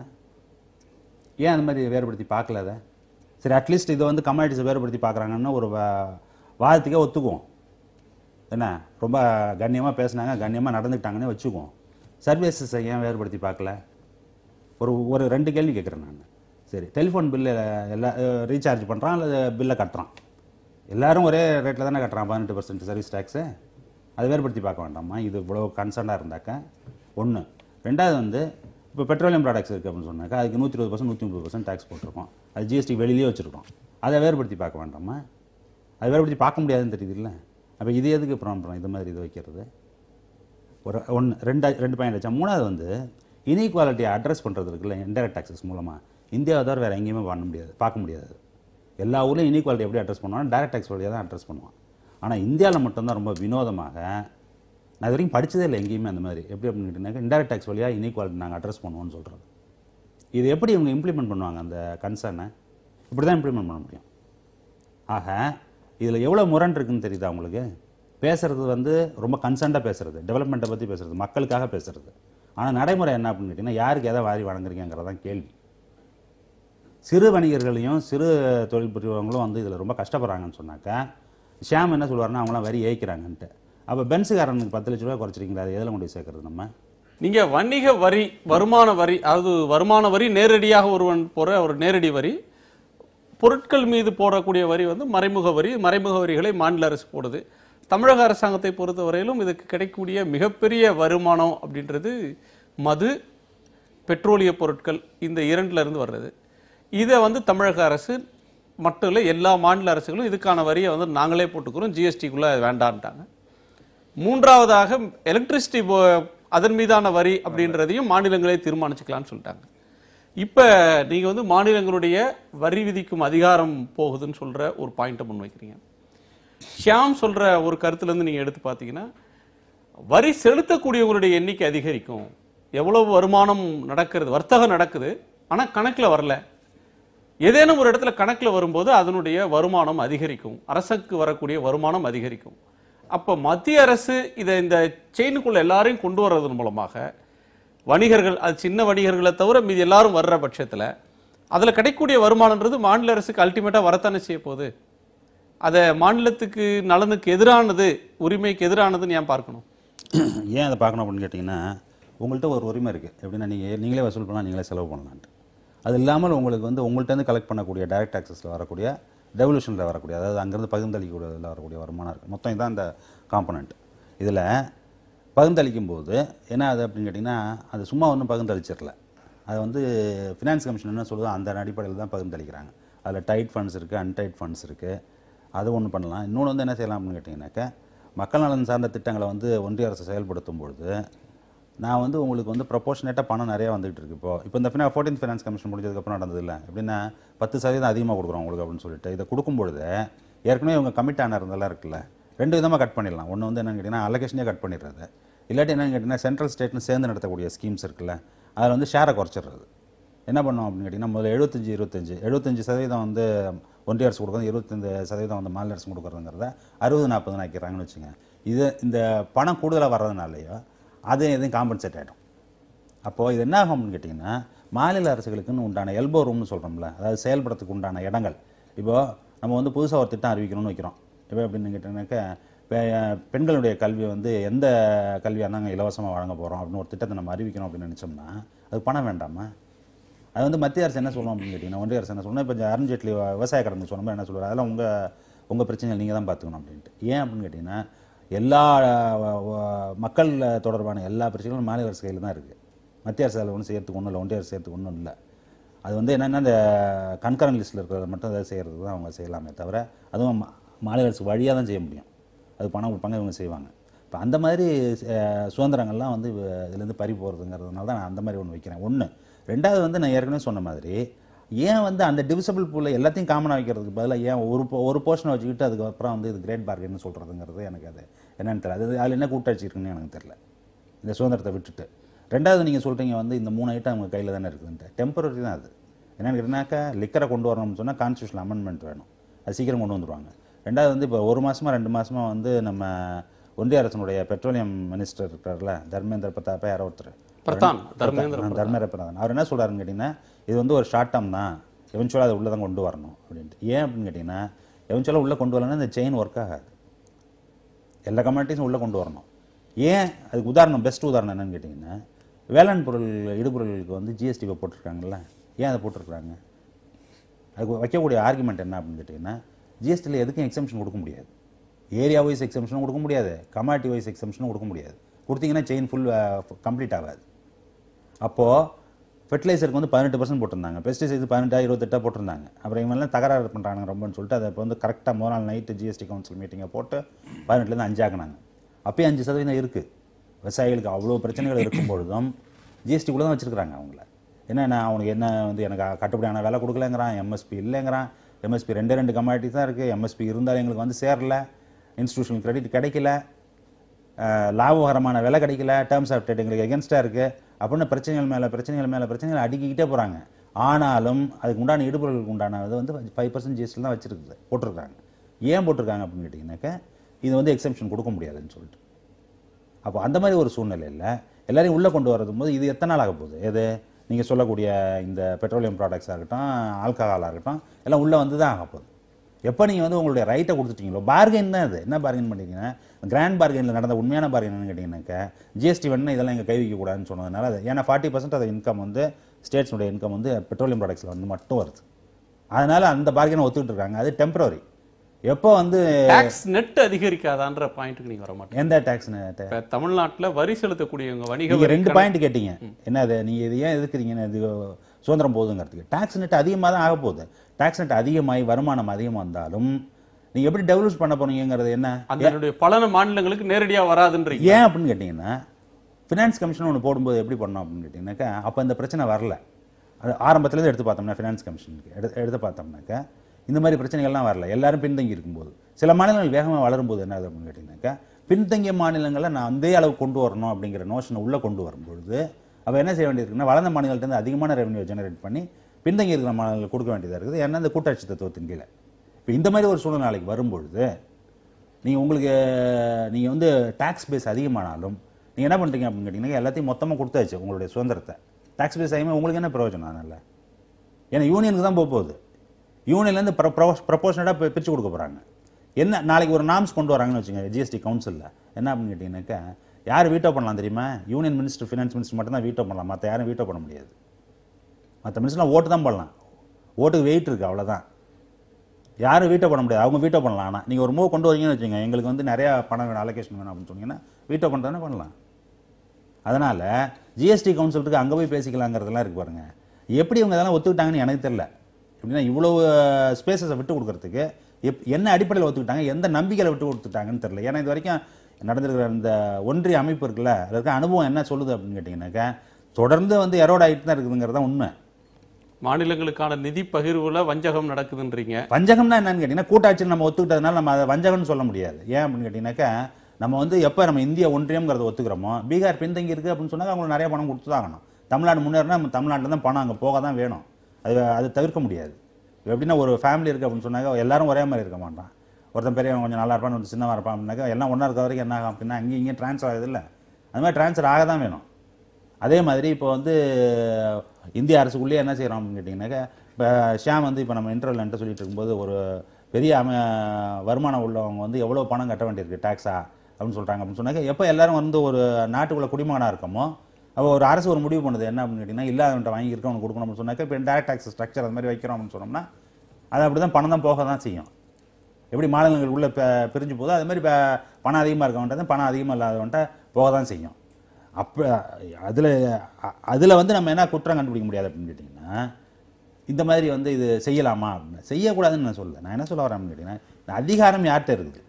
ஏன் அந்த மாதிரி வேறுபடுத்தி பார்க்கல அதை சரி அட்லீஸ்ட் இதை வந்து கமாடிட்டிஸை வேறுபடுத்தி பார்க்குறாங்கன்னு ஒரு வா- வாதத்துக்கே ஒத்துக்குவோம் என்ன ரொம்ப கண்ணியமாக பேசுனாங்க கண்ணியமாக நடந்துக்கிட்டாங்கன்னே வச்சுக்குவோம் சர்வீசஸை ஏன் வேறுபடுத்தி பார்க்கல ஒரு ஒரு ரெண்டு கேள்வி கேட்குறேன் நான் சரி டெலிஃபோன் பில்லு எல்லா ரீசார்ஜ் பண்ணுறான் அல்லது பில்லை கட்டுறான் எல்லாரும் ஒரே ரேட்டில் தானே கட்டுறான் பதினெட்டு பர்சன்ட் சர்வீஸ் டேக்ஸு அதை வேறுபடுத்தி பார்க்க வேண்டாமா இது இவ்வளோ கன்சர்னாக இருந்தாக்கா ஒன்று ரெண்டாவது வந்து இப்போ பெட்ரோலியம் ப்ராடக்ட்ஸ் இருக்குது அப்படின்னு சொன்னாக்கா அதுக்கு நூற்றி இருபது பர்சன்ட் நூற்றி முப்பது பர்சன்ட் டேக்ஸ் போட்டிருக்கோம் அது ஜிஎஸ்டி வெளியிலே வச்சுருக்கோம் அதை வேறுபடுத்தி பார்க்க வேண்டாமா அதை வேறுபடுத்தி பார்க்க முடியாதுன்னு தெரியுதுல்ல அப்போ இது எதுக்கு அப்புறம் அப்புறம் இது மாதிரி இது வைக்கிறது ஒரு ஒன்று ரெண்டு ரெண்டு பாயிண்ட் வச்சா மூணாவது வந்து இனீக்வாலிட்டியை அட்ரஸ் பண்ணுறது இருக்குல்ல இன்டெரக்ட் டாக்ஸஸ் மூலமாக இந்தியாவை தவிர வேறு எங்கேயுமே பண்ண முடியாது பார்க்க முடியாது எல்லா ஊர்லேயும் இனீக்வாலிட்டி எப்படி அட்ரஸ் பண்ணுவாங்க டைரக்ட் டாக்ஸ் வழியாக தான் அட்ரஸ் பண்ணுவான் ஆனால் இந்தியாவில் மட்டும்தான் ரொம்ப வினோதமாக நான் இது வரைக்கும் படிச்சதே இல்லை எங்கேயுமே அந்த மாதிரி எப்படி அப்படின்னு கேட்டிங்கனாக்கா இன்டெரக்ட் டாக்ஸ் வழியாக இனீக்வாலிட்டி நாங்கள் அட்ரஸ் பண்ணுவோம்னு சொல்கிறது இது எப்படி இவங்க இம்ப்ளிமெண்ட் பண்ணுவாங்க அந்த கன்சர்னை இப்படி தான் இம்ப்ளிமெண்ட் பண்ண முடியும் ஆக இதில் எவ்வளோ முரண் இருக்குன்னு தெரியுதா உங்களுக்கு பேசுறது வந்து ரொம்ப கன்சர்ன்டாக பேசுறது டெவலப்மெண்ட்டை பற்றி பேசுறது மக்களுக்காக பேசுறது ஆனால் நடைமுறை என்ன அப்படின்னு கேட்டிங்கன்னா யாருக்கு எதை வாரி வழங்குறீங்கிறதான் கேள்வி சிறு வணிகர்களையும் சிறு தொழில் புரிவங்களும் வந்து இதில் ரொம்ப கஷ்டப்படுறாங்கன்னு சொன்னாக்கா ஷியாம் என்ன சொல்லுவாருன்னா அவங்களாம் வரி ஏய்க்கிறாங்கன்ட்டு அப்போ பென்ஸுக்காரனுக்கு பத்து லட்ச ரூபா குறைச்சிருக்கீங்களா அது எதில் கொண்டு போய் சேர்க்கறது நம்ம நீங்க வணிக வரி வருமான வரி அதாவது வருமான வரி நேரடியாக ஒருவன் போற ஒரு நேரடி வரி பொருட்கள் மீது போடக்கூடிய வரி வந்து மறைமுக வரி மறைமுக வரிகளை மாநில அரசு போடுது தமிழக அரசாங்கத்தை பொறுத்தவரையிலும் இதுக்கு கிடைக்கக்கூடிய மிகப்பெரிய வருமானம் அப்படின்றது மது பெட்ரோலிய பொருட்கள் இந்த இரண்டுல இருந்து வர்றது இதை வந்து தமிழக அரசு மட்டும் இல்லை எல்லா மாநில அரசுகளும் இதுக்கான வரியை வந்து நாங்களே போட்டுக்கிறோம் ஜிஎஸ்டிக்குள்ளே வேண்டான்ட்டாங்க மூன்றாவதாக எலக்ட்ரிசிட்டி அதன் மீதான வரி அப்படின்றதையும் மாநிலங்களே தீர்மானிச்சுக்கலாம்னு சொல்லிட்டாங்க இப்போ நீங்கள் வந்து மாநிலங்களுடைய வரி விதிக்கும் அதிகாரம் போகுதுன்னு சொல்கிற ஒரு பாயிண்ட்டை முன்வைக்கிறீங்க ஷியாம் சொல்கிற ஒரு கருத்துலேருந்து நீங்கள் எடுத்து பார்த்தீங்கன்னா வரி செலுத்தக்கூடியவங்களுடைய எண்ணிக்கை அதிகரிக்கும் எவ்வளவு வருமானம் நடக்கிறது வர்த்தகம் நடக்குது ஆனால் கணக்கில் வரல ஏதேனும் ஒரு இடத்துல கணக்கில் வரும்போது அதனுடைய வருமானம் அதிகரிக்கும் அரசுக்கு வரக்கூடிய வருமானம் அதிகரிக்கும் அப்போ மத்திய அரசு இதை இந்த செயினுக்குள்ள எல்லாரையும் கொண்டு வர்றதன் மூலமாக வணிகர்கள் அது சின்ன வணிகர்களை தவிர மீதி எல்லாரும் வர்ற பட்சத்தில் அதில் கிடைக்கக்கூடிய வருமானன்றது மாநில அரசுக்கு அல்டிமேட்டாக வரத்தானே செய்ய போகுது அதை மாநிலத்துக்கு நலனுக்கு எதிரானது உரிமைக்கு எதிரானதுன்னு ஏன் பார்க்கணும் ஏன் அதை பார்க்கணும் அப்படின்னு கேட்டிங்கன்னா உங்கள்கிட்ட ஒரு உரிமை இருக்குது எப்படின்னா நீங்கள் நீங்களே வசூல் பண்ணலாம் நீங்களே செலவு பண்ணலான்ட்டு அது இல்லாமல் உங்களுக்கு வந்து உங்கள்கிட்டருந்து கலெக்ட் பண்ணக்கூடிய டைரக்ட் டாக்ஸஸில் வரக்கூடிய டெவல்யூஷனில் வரக்கூடிய அதாவது அங்கேருந்து பகிர்ந்தளிக்கூடியதில் வரக்கூடிய வருமானம் இருக்குது மொத்தம் இதான் இந்த காம்பனண்ட் இதில் பகிர்ந்தளிக்கும் போது என்ன ஆகுது அப்படின்னு கேட்டிங்கன்னா அது சும்மா ஒன்றும் பகிர்ந்தளிச்சிடல அது வந்து ஃபினான்ஸ் கமிஷன் என்ன சொல்லுதோ அந்த அடிப்படையில் தான் பகிர்ந்தளிக்கிறாங்க அதில் டைட் ஃபண்ட்ஸ் இருக்குது அன்டைட் ஃபண்ட்ஸ் இருக்குது அது ஒன்று பண்ணலாம் இன்னொன்று வந்து என்ன செய்யலாம் அப்படின்னு கேட்டிங்கனாக்கா மக்கள் நலன் சார்ந்த திட்டங்களை வந்து ஒன்றிய அரசு செயல்படுத்தும் பொழுது நான் வந்து உங்களுக்கு வந்து ப்ரொபோஷனேட்டாக பணம் நிறைய வந்துகிட்டு இருக்கு இப்போ இப்போ இந்த ஃபினா ஃபோர்டீன் ஃபினான்ஸ் கமிஷன் முடிஞ்சதுக்கப்புறம் நடந்தது இல்லை எப்படின்னா பத்து சதவீதம் அதிகமாக கொடுக்குறோம் உங்களுக்கு அப்படின்னு சொல்லிட்டு இதை கொடுக்கும்பொழுது ஏற்கனவே இவங்க கமிட் ஆன இருந்தெல்லாம் இருக்குல்ல ரெண்டு விதமாக கட் பண்ணிடலாம் ஒன்று வந்து என்னன்னு கேட்டிங்கன்னா அலகேஷனே கட் பண்ணிடுறது இல்லாட்டி என்னன்னு கேட்டிங்கன்னா சென்ட்ரல் ஸ்டேட்னு சேர்ந்து நடத்தக்கூடிய ஸ்கீம்ஸ் இருக்குல்ல அதில் வந்து ஷேரை குறைச்சிடுறது என்ன பண்ணோம் அப்படின்னு கேட்டிங்கன்னா முதல்ல எழுபத்தஞ்சு இருபத்தஞ்சு எழுபத்தஞ்சு சதவீதம் வந்து ஒன்றிய அரசு கொடுக்குறது இருபத்தஞ்சு சதவீதம் வந்து மாநில அரசு கொடுக்குறதுங்கிறத அறுபது நாற்பதுன்னு ஆக்கிறாங்கன்னு வச்சுங்க இது இந்த பணம் கூடுதலாக வர்றதுனாலையோ அது எதுவும் காம்பன்சேட் ஆகிடும் அப்போது இது என்ன ஆகும் அப்படின்னு கேட்டிங்கன்னா மாநில அரசுகளுக்குன்னு உண்டான எல்போ ரூம்னு சொல்கிறோம்ல அதாவது செயல்படுறதுக்கு உண்டான இடங்கள் இப்போ நம்ம வந்து புதுசாக ஒரு திட்டம் அறிவிக்கணும்னு வைக்கிறோம் இப்போ எப்படின்னு கேட்டீங்கன்னாக்கா பெ- பெண்களுடைய கல்வி வந்து எந்த கல்வியாக இருந்தாங்க இலவசமாக வழங்க போகிறோம் அப்படின்னு ஒரு திட்டத்தை நம்ம அறிவிக்கணும் அப்படின்னு நினச்சோம்னா அது பணம் வேண்டாமா அது வந்து மத்திய அரசு என்ன சொல்லணும் அப்படின்னு கேட்டிங்கன்னா ஒன்றிய அரசு என்ன சொல்லணும் இப்போ அருண்ஜேட்லி விவசாய கடன் சொன்னோம் என்ன சொல்லுவார் அதெல்லாம் உங்கள் உங்கள் பிரச்சனைகள் நீங்கள் தான் பார்த்துக்கணும் அப்படின்ட்டு ஏன் அப்படின்னு கேட்டிங்கன்னா எல்லா வ- வ- மக்கள் தொடர்பான எல்லா பிரச்சனைகளும் மாநில அரசு கையில் தான் இருக்குது மத்திய அரசு அதில் ஒன்றும் செய்யறதுக்கு ஒன்றும் இல்லை ஒன்றிய அரசு செய்யறதுக்கு ஒன்றும் இல்லை அது வந்து என்னென்னா இந்த கண்கரன் லிஸ்ட்டில் இருக்கிறத மட்டும் அதை செய்கிறது தான் அவங்க செய்யலாமே தவிர அதுவும் மா- மாநில அரசு வழியாக தான் செய்ய முடியும் அது பணம் கொடுப்பாங்க இவங்க செய்வாங்க இப்போ அந்த மாதிரி அஹ், சுதந்திரங்கள்லாம் வந்து வ- இதுலேருந்து பறி போகிறதுங்கிறதுனால தான் நான் அந்த மாதிரி ஒன்று வைக்கிறேன் ஒன்று ரெண்டாவது வந்து நான் ஏற்கனவே சொன்ன மாதிரி ஏன் வந்து அந்த டிவிசபிள் பூலில் எல்லாத்தையும் காமனாக வைக்கிறதுக்கு பதிலாக ஏன் ஒரு po- ஒரு போர்ஷனை வச்சுக்கிட்டு அதுக்கப்புறம் வந்து இது கிரேட் பார்கென்னு சொல்கிறதுங்கிறது எனக்கு அது என்னன்னு தெரியல அது அதில் என்ன கூட்டாட்சி இருக்குன்னு எனக்கு தெரியல இந்த சுதந்திரத்தை விட்டுட்டு ரெண்டாவது நீங்கள் சொல்கிறீங்க வந்து இந்த மூணு ஐட்டம் அவங்க கையில் தானே இருக்குதுன்ட்டு டெம்பரரி தான் அது என்னன்னு கேட்டிங்கனாக்கா லிக்கரை கொண்டு வரணும்னு சொன்னால் கான்ஸ்டியூஷன் அமெண்ட்மெண்ட் வேணும் அது சீக்கிரம் கொண்டு வந்துருவாங்க ரெண்டாவது வந்து இப்போ ஒரு மாசமா ரெண்டு மாசமா வந்து நம்ம ஒன்றிய அரசனுடைய பெட்ரோலியம் மினிஸ்டர் இருக்கார்ல தர்மேந்திர பிரதாப்பா யாரோ ஒருத்தர் பிரதான் தர்மேந்திர பிரதான், தர்மேந்திர பிரதான் அவர் என்ன சொல்றாருன்னு கேட்டிங்கன்னா இது வந்து ஒரு ஷார்ட் டேர்ம் தான் எவென்ச்சுவலாக அதை உள்ளே தான் கொண்டு வரணும் அப்படின்ட்டு ஏன் அப்படின்னு கேட்டிங்கன்னா எவென்ச்சுவலாக உள்ளே கொண்டு வரலன்னா இந்த செயின் ஒர்க் ஆகாது எல்லா கம்யூனிட்டிஸும் உள்ளே கொண்டு வரணும் ஏன் அதுக்கு உதாரணம் பெஸ்ட் உதாரணம் என்னன்னு கேட்டிங்கன்னா வேளாண் பொருள் இடுபொருளுக்கு வந்து ஜிஎஸ்டி இப்போ போட்டிருக்காங்கல்ல ஏன் அதை போட்டிருக்காங்க அதுக்கு வைக்கக்கூடிய ஆர்குமெண்ட் என்ன அப்படின்னு கேட்டிங்கன்னா ஜிஎஸ்டியில் எதுக்கும் எக்ஸம்ஷன் கொடுக்க முடியாது ஏரியா வைஸ் எக்ஸம்ஷனும் கொடுக்க முடியாது கமாட்டி வைஸ் எக்ஸம்ஷனும் கொடுக்க முடியாது கொடுத்தீங்கன்னா செயின் ஃபுல் கம்ப்ளீட் ஆகாது அப்போது ஃபெர்டிலைசருக்கு வந்து பதினெட்டு பர்சன்ட் போட்டிருந்தாங்க பெஸ்டிசைட்ஸ் பதினெட்டா இருபத்தெட்டா போட்டிருந்தாங்க அப்புறம் இவங்கெல்லாம் தகராறு பண்ணுறாங்க ரொம்பன்னு சொல்லிட்டு அதை இப்போ வந்து கரெக்டாக முதல் நாள் நைட்டு ஜிஎஸ்டி கவுன்சில் மீட்டிங்கை போட்டு பதினெட்டுலேருந்து அஞ்சாக்குனாங்க அப்பயும் அஞ்சு சதவீதம் இருக்குது விவசாயிகளுக்கு அவ்வளோ பிரச்சனைகள் இருக்கும் பொழுதும் ஜிஎஸ்டிக்குள்ளே தான் வச்சுருக்காங்க அவங்கள என்ன நான் அவனுக்கு என்ன வந்து எனக்கு கட்டுப்படியான விலை கொடுக்கலங்கிறான் எம்எஸ்பி இல்லைங்கிறான் எம்எஸ்பி ரெண்டே ரெண்டு கமாடிட்டி தான் இருக்குது எம்எஸ்பி இருந்தாலும் எங்களுக்கு வந்து சேரல இன்ஸ்டியூஷனல் கிரெடிட் கிடைக்கல அஹ், லாபகரமான விலை கிடைக்கல டேர்ம்ஸ் ஆஃப் ட்ரேட் எங்களுக்கு எகென்ஸ்டாக இருக்குது அப்படின்னு பிரச்சனைகள் மேலே பிரச்சனைகள் மேலே பிரச்சனைகள் அடுக்கிக்கிட்டே போகிறாங்க ஆனாலும் அதுக்கு உண்டான இடுபொருளுக்கு உண்டானது வந்து ஃபைவ் பர்சன்ட் ஜிஎஸ்டியில் தான் வச்சிருக்குது போட்டிருக்காங்க ஏன் போட்டிருக்காங்க அப்படின்னு கேட்டிங்கனாக்கா இது வந்து எக்ஸம்ஷன் கொடுக்க முடியாதுன்னு சொல்லிட்டு அப்போ அந்த மாதிரி ஒரு சூழ்நிலையில் எல்லாரையும் உள்ளே கொண்டு வரதும் போது இது எத்தனை நாள் ஆக போகுது எது நீங்கள் சொல்லக்கூடிய இந்த பெட்ரோலியம் ப்ராடக்ட்ஸாக இருக்கட்டும் ஆல்கஹாலாக இருக்கட்டும் எல்லாம் உள்ளே வந்து தான் ஆக போகுது எப்போ நீங்கள் வந்து உங்களுடைய ரைட்டை கொடுத்துட்டீங்களோ பார்கென் தான் இது என்ன பார்கென் பண்ணிட்டீங்கன்னா கிராண்ட் பார்கெனில் நடந்த உண்மையான பார்கென் என்னன்னு கேட்டிங்கன்னாக்கா ஜிஎஸ்டி வேணும்னா இதெல்லாம் இங்கே கை வைக்கக்கூடாதுன்னு சொன்னதுனால அது ஏன்னா ஃபார்ட்டி பர்சன்ட் அது இன்கம் வந்து ஸ்டேட்ஸுடைய இன்கம் வந்து பெட்ரோலியம் ப்ராடக்ட்ஸில் வந்து மட்டும் வருது அதனால் அந்த பார்கெனை ஒத்துக்கிட்டு இருக்காங்க அது டெம்பரரி எப்போ வந்து டாக்ஸ் நெட் அதிகரிக்காதான்ற பாயிண்ட்டுக்கு நீங்க வர மாட்டீங்க எந்த டேக்ஸ்னு இப்ப தமிழ்நாட்டுல வரி செலுத்தக்கூடியவங்க வணிக நீங்க வரி ரெண்டு பாயிண்ட் கேட்டீங்க என்ன அது நீங்க இது ஏன் எதுக்குறீங்கன்னு இது சுதந்திரம் போகுதுங்கிறதுக்கு டாக்ஸ் நெட் அதிகமாக தான் ஆக போகுது டாக்ஸ் நெட் அதிகமாகி வருமானம் அதிகமாக வந்தாலும் நீங்க எப்படி டெவலப் பண்ண போறீங்கிறது என்ன அதனுடைய பலன மாநிலங்களுக்கு நேரடியா வராதுன்றீங்க ஏன் அப்படின்னு கேட்டிங்கன்னா ஃபினான்ஸ் கமிஷன் ஒன்று போடும்போது எப்படி பண்ணோம் அப்படின்னு கேட்டிங்கனாக்கா அப்போ இந்த பிரச்சனை வரல அது ஆரம்பத்துலேருந்து எடுத்து பார்த்தோம்னா ஃபினான்ஸ் கமிஷனுக்கு எடுத்து எடுத்து பார்த்தோம்னாக்கா இந்த மாதிரி பிரச்சனைகள்லாம் வரல எல்லாரும் பின்தங்கி இருக்கும்போது சில மாநிலங்கள் வேகமாக வளரும்போது என்ன ஆகுது அப்படின்னு கேட்டிங்கனாக்கா பின்தங்கிய மாநிலங்களை நான் அதே அளவு கொண்டு வரணும் அப்படிங்கிற நோஷனை உள்ளே கொண்டு வரும்பொழுது அப்போ என்ன செய்ய வேண்டியிருக்குன்னா வளர்ந்த மாநிலத்திலேருந்து அதிகமான ரெவன்யூ ஜெனரேட் பண்ணி பின்தங்கி இருக்கிற மாநிலங்களுக்கு கொடுக்க வேண்டியதாக இருக்குது ஏன்னா இந்த கூட்டாட்சி தத்துவத்தின் கீழே இப்போ இந்த மாதிரி ஒரு சூழ்நிலை நாளைக்கு வரும்பொழுது நீங்கள் உங்களுக்கு நீங்கள் வந்து டாக்ஸ் பேஸ் அதிகமானாலும் நீங்கள் என்ன பண்ணுறீங்க அப்படின்னு கேட்டிங்கன்னா எல்லாத்தையும் மொத்தமாக கொடுத்தாச்சு உங்களுடைய சுதந்திரத்தை டாக்ஸ் பேஸ் அதிகமாக உங்களுக்கு என்ன பிரயோஜனம் அதனால் ஏன்னா யூனியனுக்கு தான் போக போகுது யூனியன்லேருந்து ப்ரப்போர்ஷனட்டாக பிரித்து கொடுக்க போகிறாங்க என்ன நாளைக்கு ஒரு நாம்ஸ் கொண்டு வராங்கன்னு வச்சுங்க ஜிஎஸ்டி கவுன்சிலில் என்ன அப்படின்னு கேட்டிங்கனாக்கா யார் வீட்டோ பண்ணலாம் தெரியுமா யூனியன் மினிஸ்டர் ஃபினான்ஸ் மினிஸ்டர் மட்டும் தான் வீட்டோ பண்ணலாம் மற்ற யாரும் வீட்டோ பண்ண முடியாது மற்ற மினிஸ்டர்லாம் ஓட்டு தான் பண்ணலாம் ஓட்டுக்கு வெயிட் இருக்குது அவ்வளோதான் யாரும் வீட்டோ பண்ண முடியாது அவங்க வீட்டோ பண்ணலாம் ஆனால் நீங்கள் ஒரு மூவ் கொண்டு வரீங்கன்னு வச்சுங்க எங்களுக்கு வந்து நிறையா பணம் வேணும் அலோகேஷன் வேணும் அப்படின்னு சொன்னீங்கன்னா வீட்டோ பண்ணுறதானே பண்ணலாம் அதனால் ஜிஎஸ்டி கவுன்சிலுக்கு அங்கே போய் பேசிக்கலாங்கிறதெல்லாம் இருக்கு பாருங்க எப்படி இவங்க இதெல்லாம் ஒத்துக்கிட்டாங்கன்னு எனக்கு தெரியல எப்படின்னா இவ்வளோ ஸ்பேசஸை விட்டு கொடுக்கறதுக்கு எப் என்ன அடிப்படையில் ஒத்துக்கிட்டாங்க எந்த நம்பிக்கையில் விட்டு கொடுத்துட்டாங்கன்னு தெரியல ஏன்னா இது வரைக்கும் நடந்திருக்கிற இந்த ஒன்றிய அமைப்பு இருக்குல்ல அதற்கு அனுபவம் என்ன சொல்லுது அப்படின்னு கேட்டிங்கன்னாக்கா தொடர்ந்து வந்து எரோட் ஆகிட்டு தான் இருக்குதுங்கிறது தான் உண்மை மாநிலங்களுக்கான நிதி பகிர்வுல வஞ்சகம் நடக்குதுன்றீங்க வஞ்சகம்னா என்னன்னு கேட்டிங்கன்னா கூட்டாட்சியில் நம்ம ஒத்துக்கிட்டதுனால நம்ம அதை வஞ்சகம்னு சொல்ல முடியாது ஏன் அப்படின்னு கேட்டிங்கனாக்கா நம்ம வந்து எப்போ நம்ம இந்திய ஒன்றியம்ங்கிறத ஒத்துக்கிறோமோ பீகார் பின்தங்கி இருக்குது அப்படின்னு சொன்னாக்க அவங்களுக்கு நிறைய பணம் கொடுத்து தான் ஆகணும் தமிழ்நாடு முன்னேறினா நம்ம தமிழ்நாட்டில் தான் பணம் அங்கே போக தான் வேணும் அது அது தவிர்க்க முடியாது எப்படின்னா ஒரு ஃபேமிலி இருக்குது அப்படின்னு சொன்னாக்க எல்லாரும் ஒரே மாதிரி இருக்க மாட்டான் ஒருத்தன் பெரியவன் கொஞ்சம் நல்லா இருப்பான் ஒருத்தன் சின்னவா இருப்பான் அப்படின்னாக்கா எல்லாம் ஒன்றா இருக்க வரைக்கும் என்ன ஆகும் அப்படின்னா அங்கேயும் இங்கேயும் ட்ரான்ஸ்ஃபர் ஆகுது இல்லை அது மாதிரி ட்ரான்ஸ்ஃபர் ஆக தான் வேணும் அதே மாதிரி இப்போ வந்து இந்திய அரசுக்குள்ளேயே என்ன செய்கிறோம் அப்படின்னு கேட்டிங்கனாக்கா இப்போ ஷியாம் வந்து இப்போ நம்ம இன்டர்வல் என்கிட்ட சொல்லிட்டு இருக்கும்போது ஒரு பெரிய அம வருமானம் உள்ளவங்க வந்து எவ்வளோ பணம் கட்ட வேண்டியிருக்கு டேக்ஸா அப்படின்னு சொல்கிறாங்க அப்படின்னு சொன்னாக்க எப்போ எல்லாரும் வந்து ஒரு நாட்டுக்குள்ள குடிமகனாக இருக்கமோ அப்போ ஒரு அரசு ஒரு முடிவு பண்ணுது என்ன அப்படின்னு கேட்டிங்கன்னா இல்லாதவன்ட்ட வாங்கியிருக்கவனுக்கு கொடுக்கணும் அப்படின்னு சொன்னாக்க இப்போ டேரக்ட் டேக்ஸ் ஸ்ட்ரக்சர் அது மாதிரி வைக்கிறோம் அப்படின்னு சொன்னோம்னா அது அப்படி தான் பணம் தான் போக தான் செய்யும் எப்படி மாநிலங்கள் உள்ள ப- பிரிஞ்சு போதோ அது மாதிரி ப- பணம் அதிகமாக இருக்கவன்ட்ட தான் பணம் அதிகமாக இல்லாதவன்ட்ட போக தான் செய்யும் அப்போ அதில் அதில் வந்து நம்ம என்ன குற்றம் கண்டுபிடிக்க முடியாது அப்படின்னு கேட்டிங்கன்னா இந்த மாதிரி வந்து இது செய்யலாமா அப்படின்னு செய்யக்கூடாதுன்னு நான் சொல்லல நான் என்ன சொல்ல வரேன் அப்படின்னு கேட்டிங்கன்னா இந்த அதிகாரம் யார்கிட்ட இருக்குது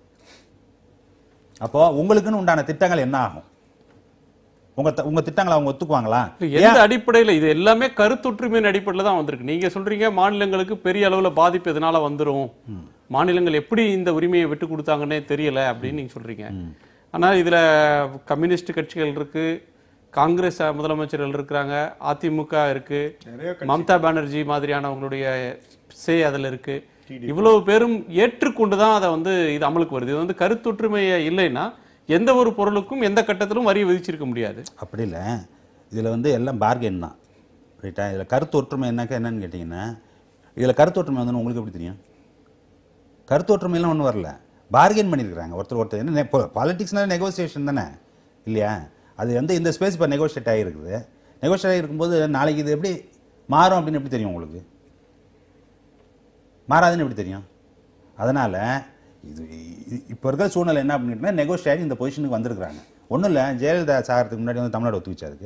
அப்போது உங்களுக்குன்னு உண்டான திட்டங்கள் என்ன ஆகும் உங்கள் உங்கள் திட்டங்களை அவங்க ஒத்துக்குவாங்களா இல்ல, எந்த அடிப்படையில இது எல்லாமே கருத்தொற்றுமையின் அடிப்படையில தான் வந்திருக்கு நீங்க சொல்றீங்க மாநிலங்களுக்கு பெரிய அளவுல பாதிப்பு இதனால வந்துரும் மாநிலங்கள் எப்படி இந்த உரிமையை விட்டு கொடுத்தாங்கன்னே தெரியல அப்படின்னு நீங்க சொல்றீங்க ஆனா இதுல கம்யூனிஸ்ட் கட்சிகள் இருக்கு காங்கிரஸ் முதலமைச்சர்கள் இருக்கிறாங்க அதிமுக இருக்கு நிறைய மம்தா பானர்ஜி மாதிரியானவங்களுடைய சே அதுல இருக்கு இவ்வளவு பேரும் ஏற்றுக்கொண்டு தான் அதை வந்து இது அமலுக்கு வருது இது வந்து கருத்தொற்றுமையை இல்லைன்னா எந்த ஒரு பொருளுக்கும் எந்த கட்டத்திலும் வரி விதிச்சிருக்க முடியாது அப்படி இல்லை இதில் வந்து எல்லாம் பார்கென் தான் ரைட்டா இதில் கருத்து ஒற்றுமை என்னக்கா என்னன்னு கேட்டிங்கன்னா இதில் கருத்து ஒற்றுமை வந்து உங்களுக்கு எப்படி தெரியும் கருத்து ஒற்றுமையெல்லாம் ஒன்றும் வரல பார்கெயின் பண்ணியிருக்கிறாங்க ஒருத்தர் ஒருத்தர் என்ன பாலிட்டிக்ஸ்னால நெகோசியேஷன் தானே இல்லையா அது வந்து இந்த ஸ்பேஸ் இப்போ நெகோஷியேட் ஆகிருக்குது நெகோஷியேட் ஆகிருக்கும்போது நாளைக்கு இது எப்படி மாறும் அப்படின்னு எப்படி தெரியும் உங்களுக்கு மாறாதுன்னு எப்படி தெரியும் அதனால் இது இ- இப்போ இருக்கிற சூழ்நிலை என்ன பண்ணிட்டுனா நெகோஷியேட் இந்த பொசிஷனுக்கு வந்திருக்கிறாங்க ஒன்றும் இல்லை ஜெயலலிதா சாகிறதுக்கு முன்னாடி வந்து தமிழ்நாடு ஒத்துக்கிச்சு அதுக்கு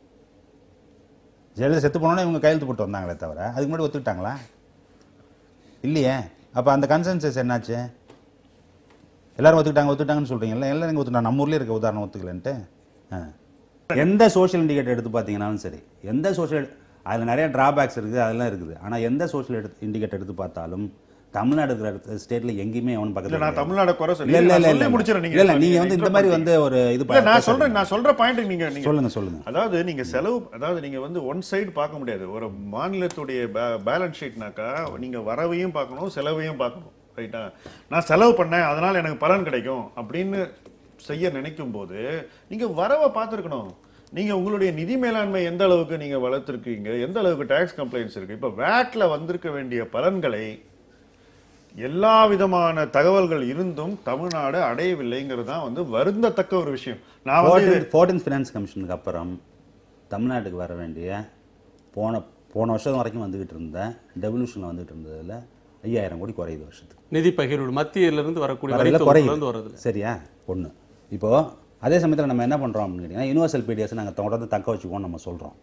ஜெயலலிதா செத்து போனோன்னே இவங்க கையெழுத்து போட்டு வந்தாங்களே தவிர அதுக்கு முன்னாடி ஒத்துக்கிட்டாங்களா இல்லையே அப்போ அந்த கன்சென்சஸ் என்னாச்சு எல்லாரும் ஒத்துக்கிட்டாங்க ஒத்துக்கிட்டாங்கன்னு சொல்கிறீங்கல்ல எல்லாரும் இங்கே ஒத்துக்கிட்டாங்க நம்ம ஊர்லேயே இருக்க உதாரணம் ஒத்துக்கலன்ட்டு ஆ. எந்த சோஷியல் இண்டிகேட்டர் எடுத்து பார்த்தீங்கன்னாலும் சரி எந்த சோஷியல் அதில் நிறைய டிராபேக்ஸ் இருக்குது அதெல்லாம் இருக்குது ஆனால் எந்த சோஷியல் எடுத்து இண்டிகேட்டர் எடுத்து பார்த்தாலும் தமிழ்நாடு இருக்கிற ஸ்டேட்டில் எங்கேயுமே அவன் இல்ல பக்கத்தில் நான் தமிழ்நாடு குறை சொல்லி இல்ல இல்ல நான் இல்ல சொல்லி இல்ல முடிச்சிடறேன் நீங்க இல்ல இல்ல நீங்க வந்து இந்த மாதிரி வந்து ஒரு இது இல்ல நான் பேசாதீங்க. சொல்றேன் நான் சொல்ற பாயிண்ட் நீங்க நீங்க சொல்லுங்க சொல்லுங்க அதாவது நீங்க செலவு அதாவது நீங்க வந்து ஒன் சைடு பார்க்க முடியாது ஒரு மாநிலத்துடைய பேலன்ஸ் ஷீட்னாக்கா நீங்க வரவையும் பார்க்கணும் செலவையும் பார்க்கணும் ரைட்டா நான் செலவு பண்ணேன் அதனால எனக்கு பலன் கிடைக்கும் அப்படின்னு செய்ய நினைக்கும் போது நீங்க வரவை பார்த்துருக்கணும் நீங்க உங்களுடைய நிதி மேலாண்மை எந்த அளவுக்கு நீங்க வளர்த்துருக்கீங்க எந்த அளவுக்கு டாக்ஸ் கம்ப்ளைண்ட்ஸ் இருக்கு இப்ப வேட்ல வந்திருக்க வேண்டிய பலன்களை எல்லா விதமான தகவல்கள் இருந்தும் தமிழ்நாடு அடையவில்லைங்கிறது தான் வந்து வருந்தத்தக்க ஒரு விஷயம் நான் வந்து ஃபோர்டீன் ஃபினான்ஸ் கமிஷனுக்கு அப்புறம் தமிழ்நாட்டுக்கு வர வேண்டிய போன போன வருஷம் வரைக்கும் வந்துகிட்டு இருந்த டெவல்யூஷனில் வந்துகிட்டு இருந்ததுல ஐயாயிரம் கோடி குறையுது வருஷத்துக்கு நிதி பகிர்வு மத்தியில இருந்து வரக்கூடிய வரி வரல தொகுப்புல இருந்து குறையுது வருது சரியா ஒன்று இப்போ அதே சமயத்தில் நம்ம என்ன பண்ணுறோம் அப்படின்னு கேட்டிங்கன்னா யூனிவர்சல் பிடிஎஸ் நாங்கள் தொடர்ந்து தக்க வச்சுக்குவோம்னு நம்ம சொல்கிறோம்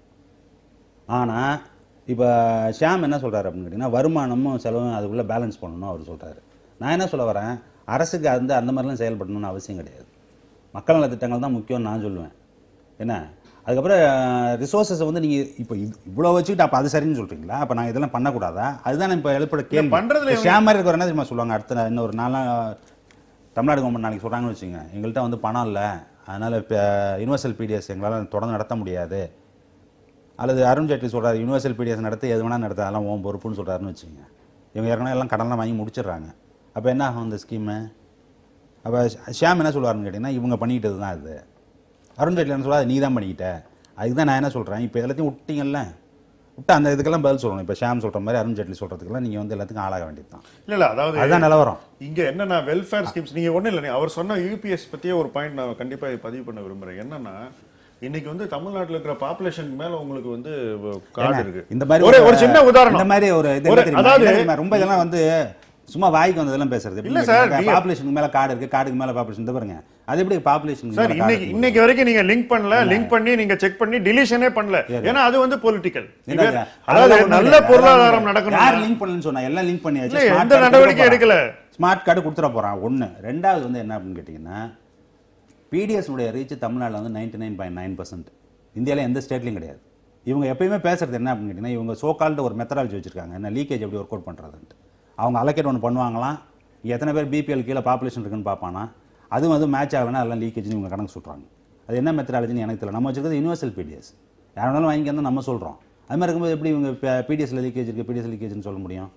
ஆனால் இப்போ ஷியாம் என்ன சொல்கிறாரு அப்படின்னு கேட்டிங்கன்னா வருமானமும் செலவும் அதுக்குள்ளே பேலன்ஸ் பண்ணணும் அவர் சொல்கிறாரு நான் என்ன சொல்ல வரேன் அரசுக்கு வந்து அந்த மாதிரிலாம் செயல்படணும்னு அவசியம் கிடையாது மக்கள் நல திட்டங்கள் தான் முக்கியம்னு நான் சொல்லுவேன் என்ன அதுக்கப்புறம் ரிசோர்ஸஸ் வந்து நீங்கள் இப்போ இது இவ்வளோ வச்சுக்கிட்டு அப்போ அது சரின்னு சொல்கிறீங்களா அப்போ நான் இதெல்லாம் பண்ணக்கூடாதா அதுதான் இப்போ எழுப்புற கேள்வி பண்றதுல இப்ப ஷியாம் மாதிரி இருக்கிற என்ன தெரியுமா சொல்லுவாங்க அடுத்த இன்னும் ஒரு நாளா தமிழ்நாடு கவர்மெண்ட் நாளைக்கு சொல்கிறாங்கன்னு வச்சுங்க எங்கள்கிட்ட வந்து பணம் இல்லை அதனால் இப்போ யூனிவர்சல் பிடிஎஸ் எங்களால் தொடர்ந்து நடத்த முடியாது அல்லது அருண் ஜேட்லி சொல்கிறாரு யூனிவர்சல் பிடிஎஸ் நடத்த எது வேணால் நடத்த அதெல்லாம் உன் பொறுப்புன்னு சொல்கிறாருன்னு வச்சுங்க இவங்க ஏற்கனவே எல்லாம் கடன்லாம் வாங்கி முடிச்சிடுறாங்க அப்போ என்ன ஆகும் இந்த ஸ்கீமு அப்போ ஷியாம் என்ன சொல்லுவாருன்னு கேட்டிங்கன்னா இவங்க பண்ணிக்கிட்டது தான் இது அருண் ஜேட்லி என்ன சொல்லுவா நீ தான் பண்ணிக்கிட்ட அதுக்கு தான் நான் என்ன சொல்கிறேன் இப்போ எல்லாத்தையும் விட்டீங்கல்ல விட்டு அந்த இதுக்கெல்லாம் பதில் சொல்லணும் இப்போ ஷியாம் சொல்கிற மாதிரி அருண் ஜேட்லி சொல்கிறதுக்கெல்லாம் நீங்கள் வந்து எல்லாத்துக்கும் ஆளாக வேண்டியது தான் இல்ல இல்ல அதாவது அதுதான் நிலவரம் இங்க என்னன்னா வெல்ஃபேர் ஸ்கீம்ஸ் நீங்க ஒண்ணு இல்ல அவர் சொன்ன யூபிஎஸ் பத்தியே ஒரு பாயிண்ட் நான் கண்டிப்பா பதிவு பண்ண விரும்புறேன் என்னன்னா இன்னைக்கு வந்து தமிழ்நாட்டுல இருக்கிற பாப்புலேஷன் மேல உங்களுக்கு வந்து கார்டு ஏங்க, இருக்கு இந்த மாதிரி ஒரு ஒரு சின்ன இந்த உதாரணம் மாதிரி ஒரு இது ஒரு- என்ன தெரியுமா? அதாவது- என்ன தெரியுமா? ரொம்ப இதெல்லாம் வந்து சும்மா வாய்க்கு வந்ததெல்லாம் பேசுறது இல்ல சார், நீங்க- பாப்புலேஷனுக்கு மேல கார்டு இருக்கு கார்டுக்கு மேல பாப்புலேஷன் இந்த பாருங்க அது எப்படி பாப்புலேஷன் சார் இன்னைக்கு இன்னைக்கு வரைக்கும் நீங்க லிங்க் பண்ணல லிங்க் பண்ணி நீங்க செக் பண்ணி டிலீஷனே பண்ணல ஏன்னா அது வந்து பொலிட்டிக்கல் அதாவது நல்ல பொருளாதாரம் நடக்கணும் யார் லிங்க் பண்ணலன்னு சொன்னா எல்லாம் லிங்க் பண்ணியாச்சு இல்ல, Smart எந்த card நடவடிக்கையும் கொடுக்க எடுக்கல. போறான். ஸ்மார்ட் கார்டு கொடுத்துட போறான் ஒண்ணு ரெண்டாவது வந்து என்ன அப்படின்னு கேட்டீங்கன்னா பிடிஎஸ் உடைய ரீச் தமிழ்நாட்டில் வந்து ninety nine point nine percent இந்தியாவில் எந்த ஸ்டேட்லையும் கிடையாது இவங்க எப்பயுமே பேசுறது என்ன அப்படின்னு கேட்டிங்கன்னா இவங்க சோகால்டு ஒரு மெத்தடாலஜி வச்சிருக்காங்க என்ன லீக்கேஜ் எப்படி ஒர்க் அவுட் பண்ணுறதுன்ட்டு அவங்க அலோகேட் ஒன்று பண்ணுவாங்களாம் இங்க எத்தனை பேர் பிபிஎல் கீழே பாப்புலேஷன் இருக்குன்னு பார்ப்பானா அதுவும் வந்து மேட்ச் ஆகலைன்னா அதெல்லாம் லீக்கேஜ்னு இவங்க கணக்கு சொல்கிறாங்க அது என்ன மெத்தடாலஜின்னு எனக்கு தெரியல நம்ம வச்சிருக்கிறது யூனிவர்சல் பிடிஎஸ் யார் வேணாலும் வாங்கிக்கிறதா நம்ம சொல்கிறோம் அது மாதிரி இருக்கும்போது எப்படி இவங்க பிடிஎஸ்ல லீக்கேஜ் இருக்குது பிடிஎஸ் லீக்கேஜ்னு சொல்ல முடியும்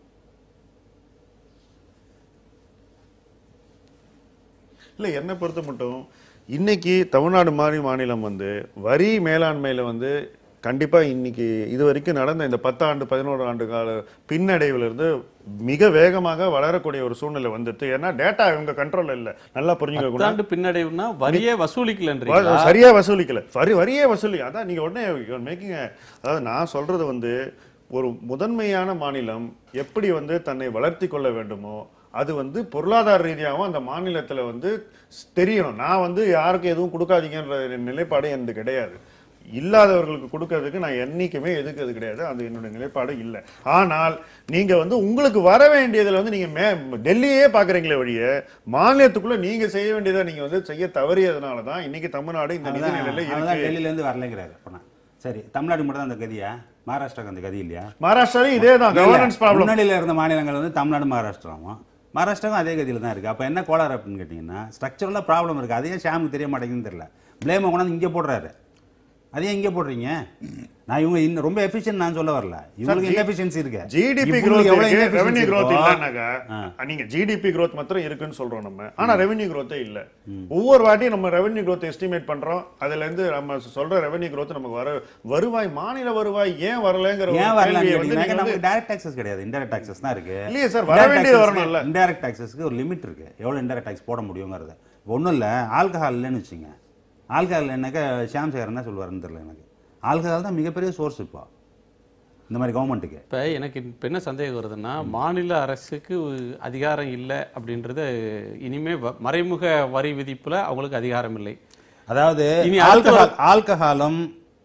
இல்ல என்னை பொறுத்த மட்டும் இன்னைக்கு தமிழ்நாடு மாதிரி மாநிலம் வந்து வரி மேலாண்மையில வந்து கண்டிப்பா இன்னைக்கு இது வரைக்கும் நடந்த இந்த பத்தாண்டு பதினோரு ஆண்டு கால பின்னடைவுல இருந்து மிக வேகமாக வளரக்கூடிய ஒரு சூழ்நிலை வந்துட்டு ஏன்னா டேட்டா இவங்க கண்ட்ரோல்ல இல்ல நல்லா புரிஞ்சுக்க கூட பத்தாண்டு பின்னடைவுனா வரியே வசூலிக்கலன்றீங்களா வ- சரியா வசூலிக்கல வரி வரியே வசூலி அதான் நீங்க உடனே மேக்கிங் அதாவது நான் சொல்றது வந்து ஒரு முதன்மையான மாநிலம் எப்படி வந்து தன்னை வளர்த்தி கொள்ள வேண்டுமோ அது வந்து பொருளாதார ரீதியாகவும் அந்த மாநிலத்துல வந்து ஸ்- தெரியணும் நான் வந்து யாருக்கும் எதுவும் கொடுக்காதீங்கன்ற நிலைப்பாடு எனக்கு கிடையாது இல்லாதவர்களுக்கு கொடுக்கறதுக்கு நான் என்னைக்குமே எதுக்கிறது கிடையாது அது என்னுடைய நிலைப்பாடு இல்லை ஆனால் நீங்க வந்து உங்களுக்கு வர வேண்டியதுல வந்து நீங்க மே டெல்லியே பாக்குறீங்களே ஒழிய மாநிலத்துக்குள்ள நீங்க செய்ய வேண்டியதை நீங்க வந்து செய்ய தவறியதுனால தான் இன்னைக்கு தமிழ்நாடு இந்த நிதி நிலையில அதான் இருக்கு டெல்லியிலேருந்து வரலைங்கிறாரு இப்போ நான் சரி தமிழ்நாடு மட்டும் தான் அந்த கதியா மகாராஷ்டிராக்கு அந்த கதி இல்லையா மகாராஷ்டிராலையும் இதே தான் இல்ல, கவர்னன்ஸ் ப்ராப்ளம் முன்னாடியில இருந்த மாநிலங்கள் வந்து தமிழ்நாடு மகாராஷ்டிராவும் மகாராஷ்டிராவும் அதே கதியில தான் இருக்கு அப்ப என்ன கோளாறு அப்படின்னு கேட்டிங்கன்னா ஸ்ட்ரக்சரலாக ப்ராப்ளம் இருக்கு அதே ஷாமுக்கு தெரிய மாட்டேங்குதுன்னு தெரியல ப்ளேமை கொண்டாந்து இங்கே போடுறாரு அதே இங்கே போடுறீங்க நான் இவங்க இன்னும் ரொம்ப எஃபிஷியன்ட் நான் சொல்ல வரல இவங்களுக்கு G- இன்எஃபிஷியன்சி இருக்கு ஜிடிபி இவங்களுக்கு growth எவ்வளவு இருக்கு inefficiency ரெவென்யூ growth இருக்கோ, இல்லைன்னாக்கா நீங்க ஜிடிபி growth மாத்திரம் இருக்குன்னு சொல்றோம் நம்ம ஆனா ரெவென்யூ growth இல்ல ஒவ்வொரு வாட்டியும் நம்ம ரெவென்யூ growth எஸ்டிமேட் பண்றோம் அதுல இருந்து நம்ம சொல்ற ரெவென்யூ growth நமக்கு வர வருவாய் மாநில வருவாய் ஏன் வரலங்கிற ஒரு ஏன் வரல கேள்வியை வந்து நீங்க கேட்டீங்கன்னா வந்து நமக்கு டைரக்ட் டாக்ஸஸ் கிடையாது இன்டைரக்ட் டாக்ஸஸ் தான் இருக்கு இல்லையே சார் வர வேண்டியது வரணும்ல இன்டைரக்ட் டாக்ஸஸ்க்கு ஒரு லிமிட் இருக்கு எவ்வளவு இன்டைரக்ட் டாக்ஸ் போட முடியுங்கிறது ஒன்றும் இல்லை ஆல்கஹால் இல்லைன்னு வச்சுங்க ஆல்கஹால் என்னக்கா ஷாம் சேகர் என்ன சொல்லுவாருன்னு தெரியல எனக்கு ஆல்கஹால் தான் மிகப்பெரிய சோர்ஸ் இப்போ இந்த மாதிரி கவர்மெண்ட்டுக்கு இப்போ எனக்கு இப்போ என்ன சந்தேகம் வருதுன்னா மாநில அரசுக்கு அதிகாரம் இல்லை அப்படின்றது இனிமே வ- மறைமுக வரி விதிப்புல அவங்களுக்கு அதிகாரம் இல்லை அதாவது இனி அடுத்து ஆல்கஹால் ஆல்கஹாலும்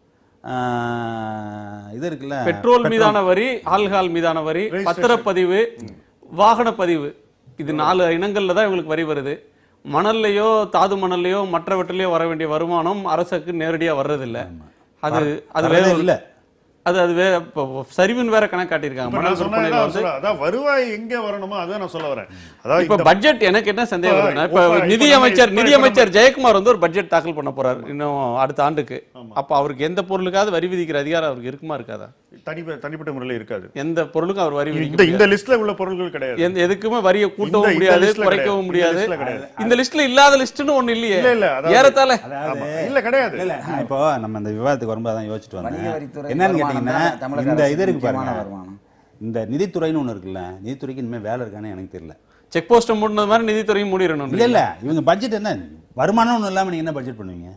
ஆஹ், இது இருக்குல்ல பெட்ரோல் மீதான வரி ஆல்கஹால் மீதான வரி பத்திரப்பதிவு வாகன பதிவு இது நாலு இனங்கள்ல தான் இவங்களுக்கு வரி வருது மணல்லையோ தாது மணல்லையோ மற்றவற்றிலையோ வர வேண்டிய வருமானம் அரசுக்கு நேரடியா வர்றதில்ல அது அது வேற வரதே ஒரு- இல்ல அது அது வேற இப்போ சரிவுன்னு வேற கணக்கு காட்டியிருக்காங்க இப்ப மணல் நான் சொன்னா விற்பனையில என்ன வந்து சொல்ல அதான் வருவாய் எங்க வரணுமோ அதான் நான் சொல்ல வரேன் அதாவது இப்ப இந்த- பட்ஜெட் எனக்கு என்ன சந்தேகம் இப்ப- வருதுன்னா இப்ப இப்ப- இப்ப நிதி நம்ம- அமைச்சர் இப்ப நிதி நம்ம- அமைச்சர் ஜெயக்குமார் வந்து ஒரு பட்ஜெட் தாக்கல் பண்ண போறாரு இன்னும் அடுத்த ஆண்டுக்கு அப்ப அவருக்கு எந்த பொருளுக்காவது வரி விதிக்கிற அதிகாரம் அவருக்கு இருக்குமா இருக்காதா தனிப்பட்ட தனிப்பட்ட முறையில் இருக்காது எந்த பொருளுக்கும் அவர் வரி விதிக்க இந்த இந்த லிஸ்ட்ல உள்ள பொருட்கள் கிடையாது எந்த எதுக்குமே வரியை இந்த- கூட்டவும் இந்த முடியாது listல குறைக்கவும் கிடையாது. முடியாது இந்த listல கிடையாது. இந்த லிஸ்ட்ல இல்லாத லிஸ்ட்னு ஒண்ணு இல்லையே இல்ல, இல்ல, அதாவது- ஏறத்தாழ ஆமா. இல்ல கிடையாது இல்ல இல்ல நான் இப்போ நம்ம இந்த விவாதத்துக்கு வரும்போது அதான் யோசிச்சுட்டு வணிக வந்தேன் வரித்துறை என்னன்னு வருமானம் கேட்டீங்கன்னா தான் தமிழக இந்த அரசுக்கு இது இருக்கு முக்கியமான பாருங்க வருமானம். இந்த நிதித்துறைன்னு ஒண்ணு இருக்குல்ல நிதித்துறைக்கு இனிமே வேலை இருக்கானே எனக்கு தெரியல செக் போஸ்ட் மூடினது மாதிரி நிதித்துறையும் மூடிடணும் இல்ல இல்ல இவங்க பட்ஜெட் என்ன வருமானம் ஒன்றும் இல்லாம நீங்க என்ன பட்ஜெட் பண்ணுவீங்க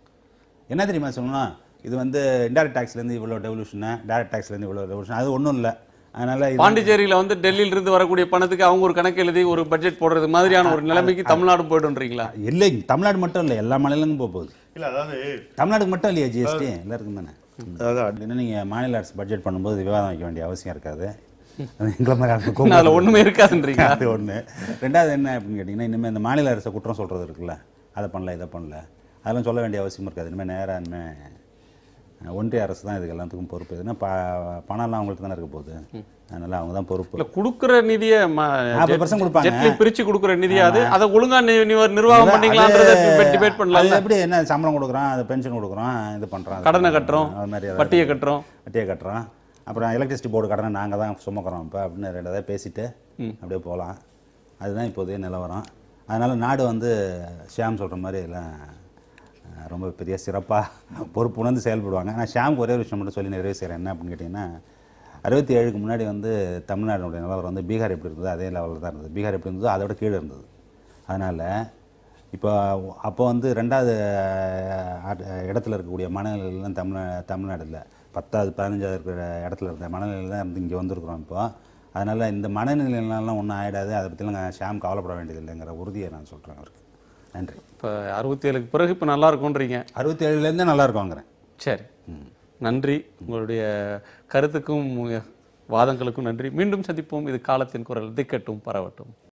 என்ன தெரியுமா சொல்லணும் இது வந்து இன்டைரக்ட் டேக்ஸ்லேருந்து இவ்வளோ டெவல்யூஷனு டைரக்ட் டேக்ஸ்லேருந்து இவ்வளோ டெவல்யூஷன் அது ஒன்றும் இல்லை அதனால இது- பாண்டிச்சேரியில வந்து டெல்லியில இருந்து வரக்கூடிய பணத்துக்கு அவங்க ஒரு கணக்கு எழுதி ஒரு பட்ஜெட் போடுறது மாதிரியான ஒரு நிலைமைக்கு தமிழ்நாடு போயிடும்ன்றீங்களா இல்லை தமிழ்நாடு மட்டும் இல்லை எல்லா மாநிலங்களும் போக போகுது இல்ல அதாவது தமிழ்நாடுக்கு மட்டும் இல்லையா ஜிஎஸ்டி எல்லாருக்கும் தானே அதாவது என்ன நீங்கள் மாநில அரசு பட்ஜெட் பண்ணும்போது விவாதம் வைக்க வேண்டிய அவசியம் இருக்காது அது எங்களை மாதிரி ஆளுங்க அதுல கோபம் ஒண்ணுமே இருக்காதுன்றீங்க அது ஒன்று ரெண்டாவது என்ன அப்படின்னு கேட்டிங்கன்னா இனிமேல் இந்த மாநில அரசை குற்றம் சொல்கிறது இருக்குல்ல அதை பண்ணல இதை பண்ணல அதெல்லாம் சொல்ல வேண்டிய அவசியம் இருக்காது இனிமேல் நேராக இனிமேல் ஒன்றிய அரசு தான் இதுக்கு எல்லாத்துக்கும் பொறுப்பு ஏன்னா ப பணம்லாம் அவங்களுக்கு தானே இருக்க போகுது அதனால அவங்க தான் பொறுப்பு இல்ல குடுக்குற நிதிய நாற்பது percent கொடுப்பாங்க. ஜெட்லி பிரிச்சு குடுக்குற நிதியா அது அதை ஒழுங்கா நி- நி- நிர்வாகம் பண்ணீங்களான்றத டிபேட் அது பண்ணலாம் எப்படி என்ன சம்பளம் கொடுக்குறோம் அது பென்ஷன் கொடுக்குறோம் இது பண்ணுறோம் கடனை கட்டுறோம் அது மாதிரி ஏதாவது வட்டியை கட்டுறோம் வட்டியை கட்டுறோம் அப்புறம் எலக்ட்ரிசிட்டி போர்டு கடனை நாங்கள் தான் சுமக்கிறோம் இப்போ அப்படின்னு ரெண்டாவது பேசிட்டு அப்படியே போகலாம் அதுதான் இப்போதைய நிலவரம் அதனால் நாடு வந்து ஷியாம் சொல்கிற மாதிரி எல்லாம் அஹ், ரொம்ப பெரிய சிறப்பாக பொறுப்பு உணர்ந்து செயல்படுவாங்க ஆனால் ஷியாமுக்கு ஒரே ஒரு விஷயம் மட்டும் சொல்லி நிறைவு செய்கிறேன் என்ன அப்படின்னு கேட்டிங்கன்னா அறுபத்தி ஏழுக்கு முன்னாடி வந்து தமிழ்நாடுடைய நிலவரம் வந்து பீகார் எப்படி இருந்தது அதே லெவலில் தான் இருந்தது பீகார் எப்படி இருந்ததோ அதை விட கீழே இருந்தது அதனால் இப்போ அப்போ வந்து ரெண்டாவது அஹ், ஆட்- இடத்துல இருக்கக்கூடிய மனநிலையெல்லாம் தமிழ் தமிழ்நாடு இல்லை பத்தாவது பதினஞ்சாவது இருக்கிற இடத்துல இருந்த மனநிலையில் தான் இருந்து இங்கே வந்திருக்கிறோம் இப்போ அதனால் இந்த மனநிலையிலலாம் ஒன்றும் ஆகிடாது அதை பற்றிலாம் ஷாம் கவலைப்பட வேண்டியதில்லைங்கிற உறுதியை நான் சொல்கிறேன் அவருக்கு நன்றி இப்ப அறுபத்தி ஏழுக்கு பிறகு இப்ப நல்லா இருக்கும்ன்றீங்க அறுபத்தி ஏழுலேருந்தே நல்லா இருக்கும்ங்கிறேன் சரி நன்றி உங்களுடைய கருத்துக்கும் வாதங்களுக்கும் நன்றி மீண்டும் சந்திப்போம் இது காலத்தின் குரல் திக்கட்டும் பரவட்டும்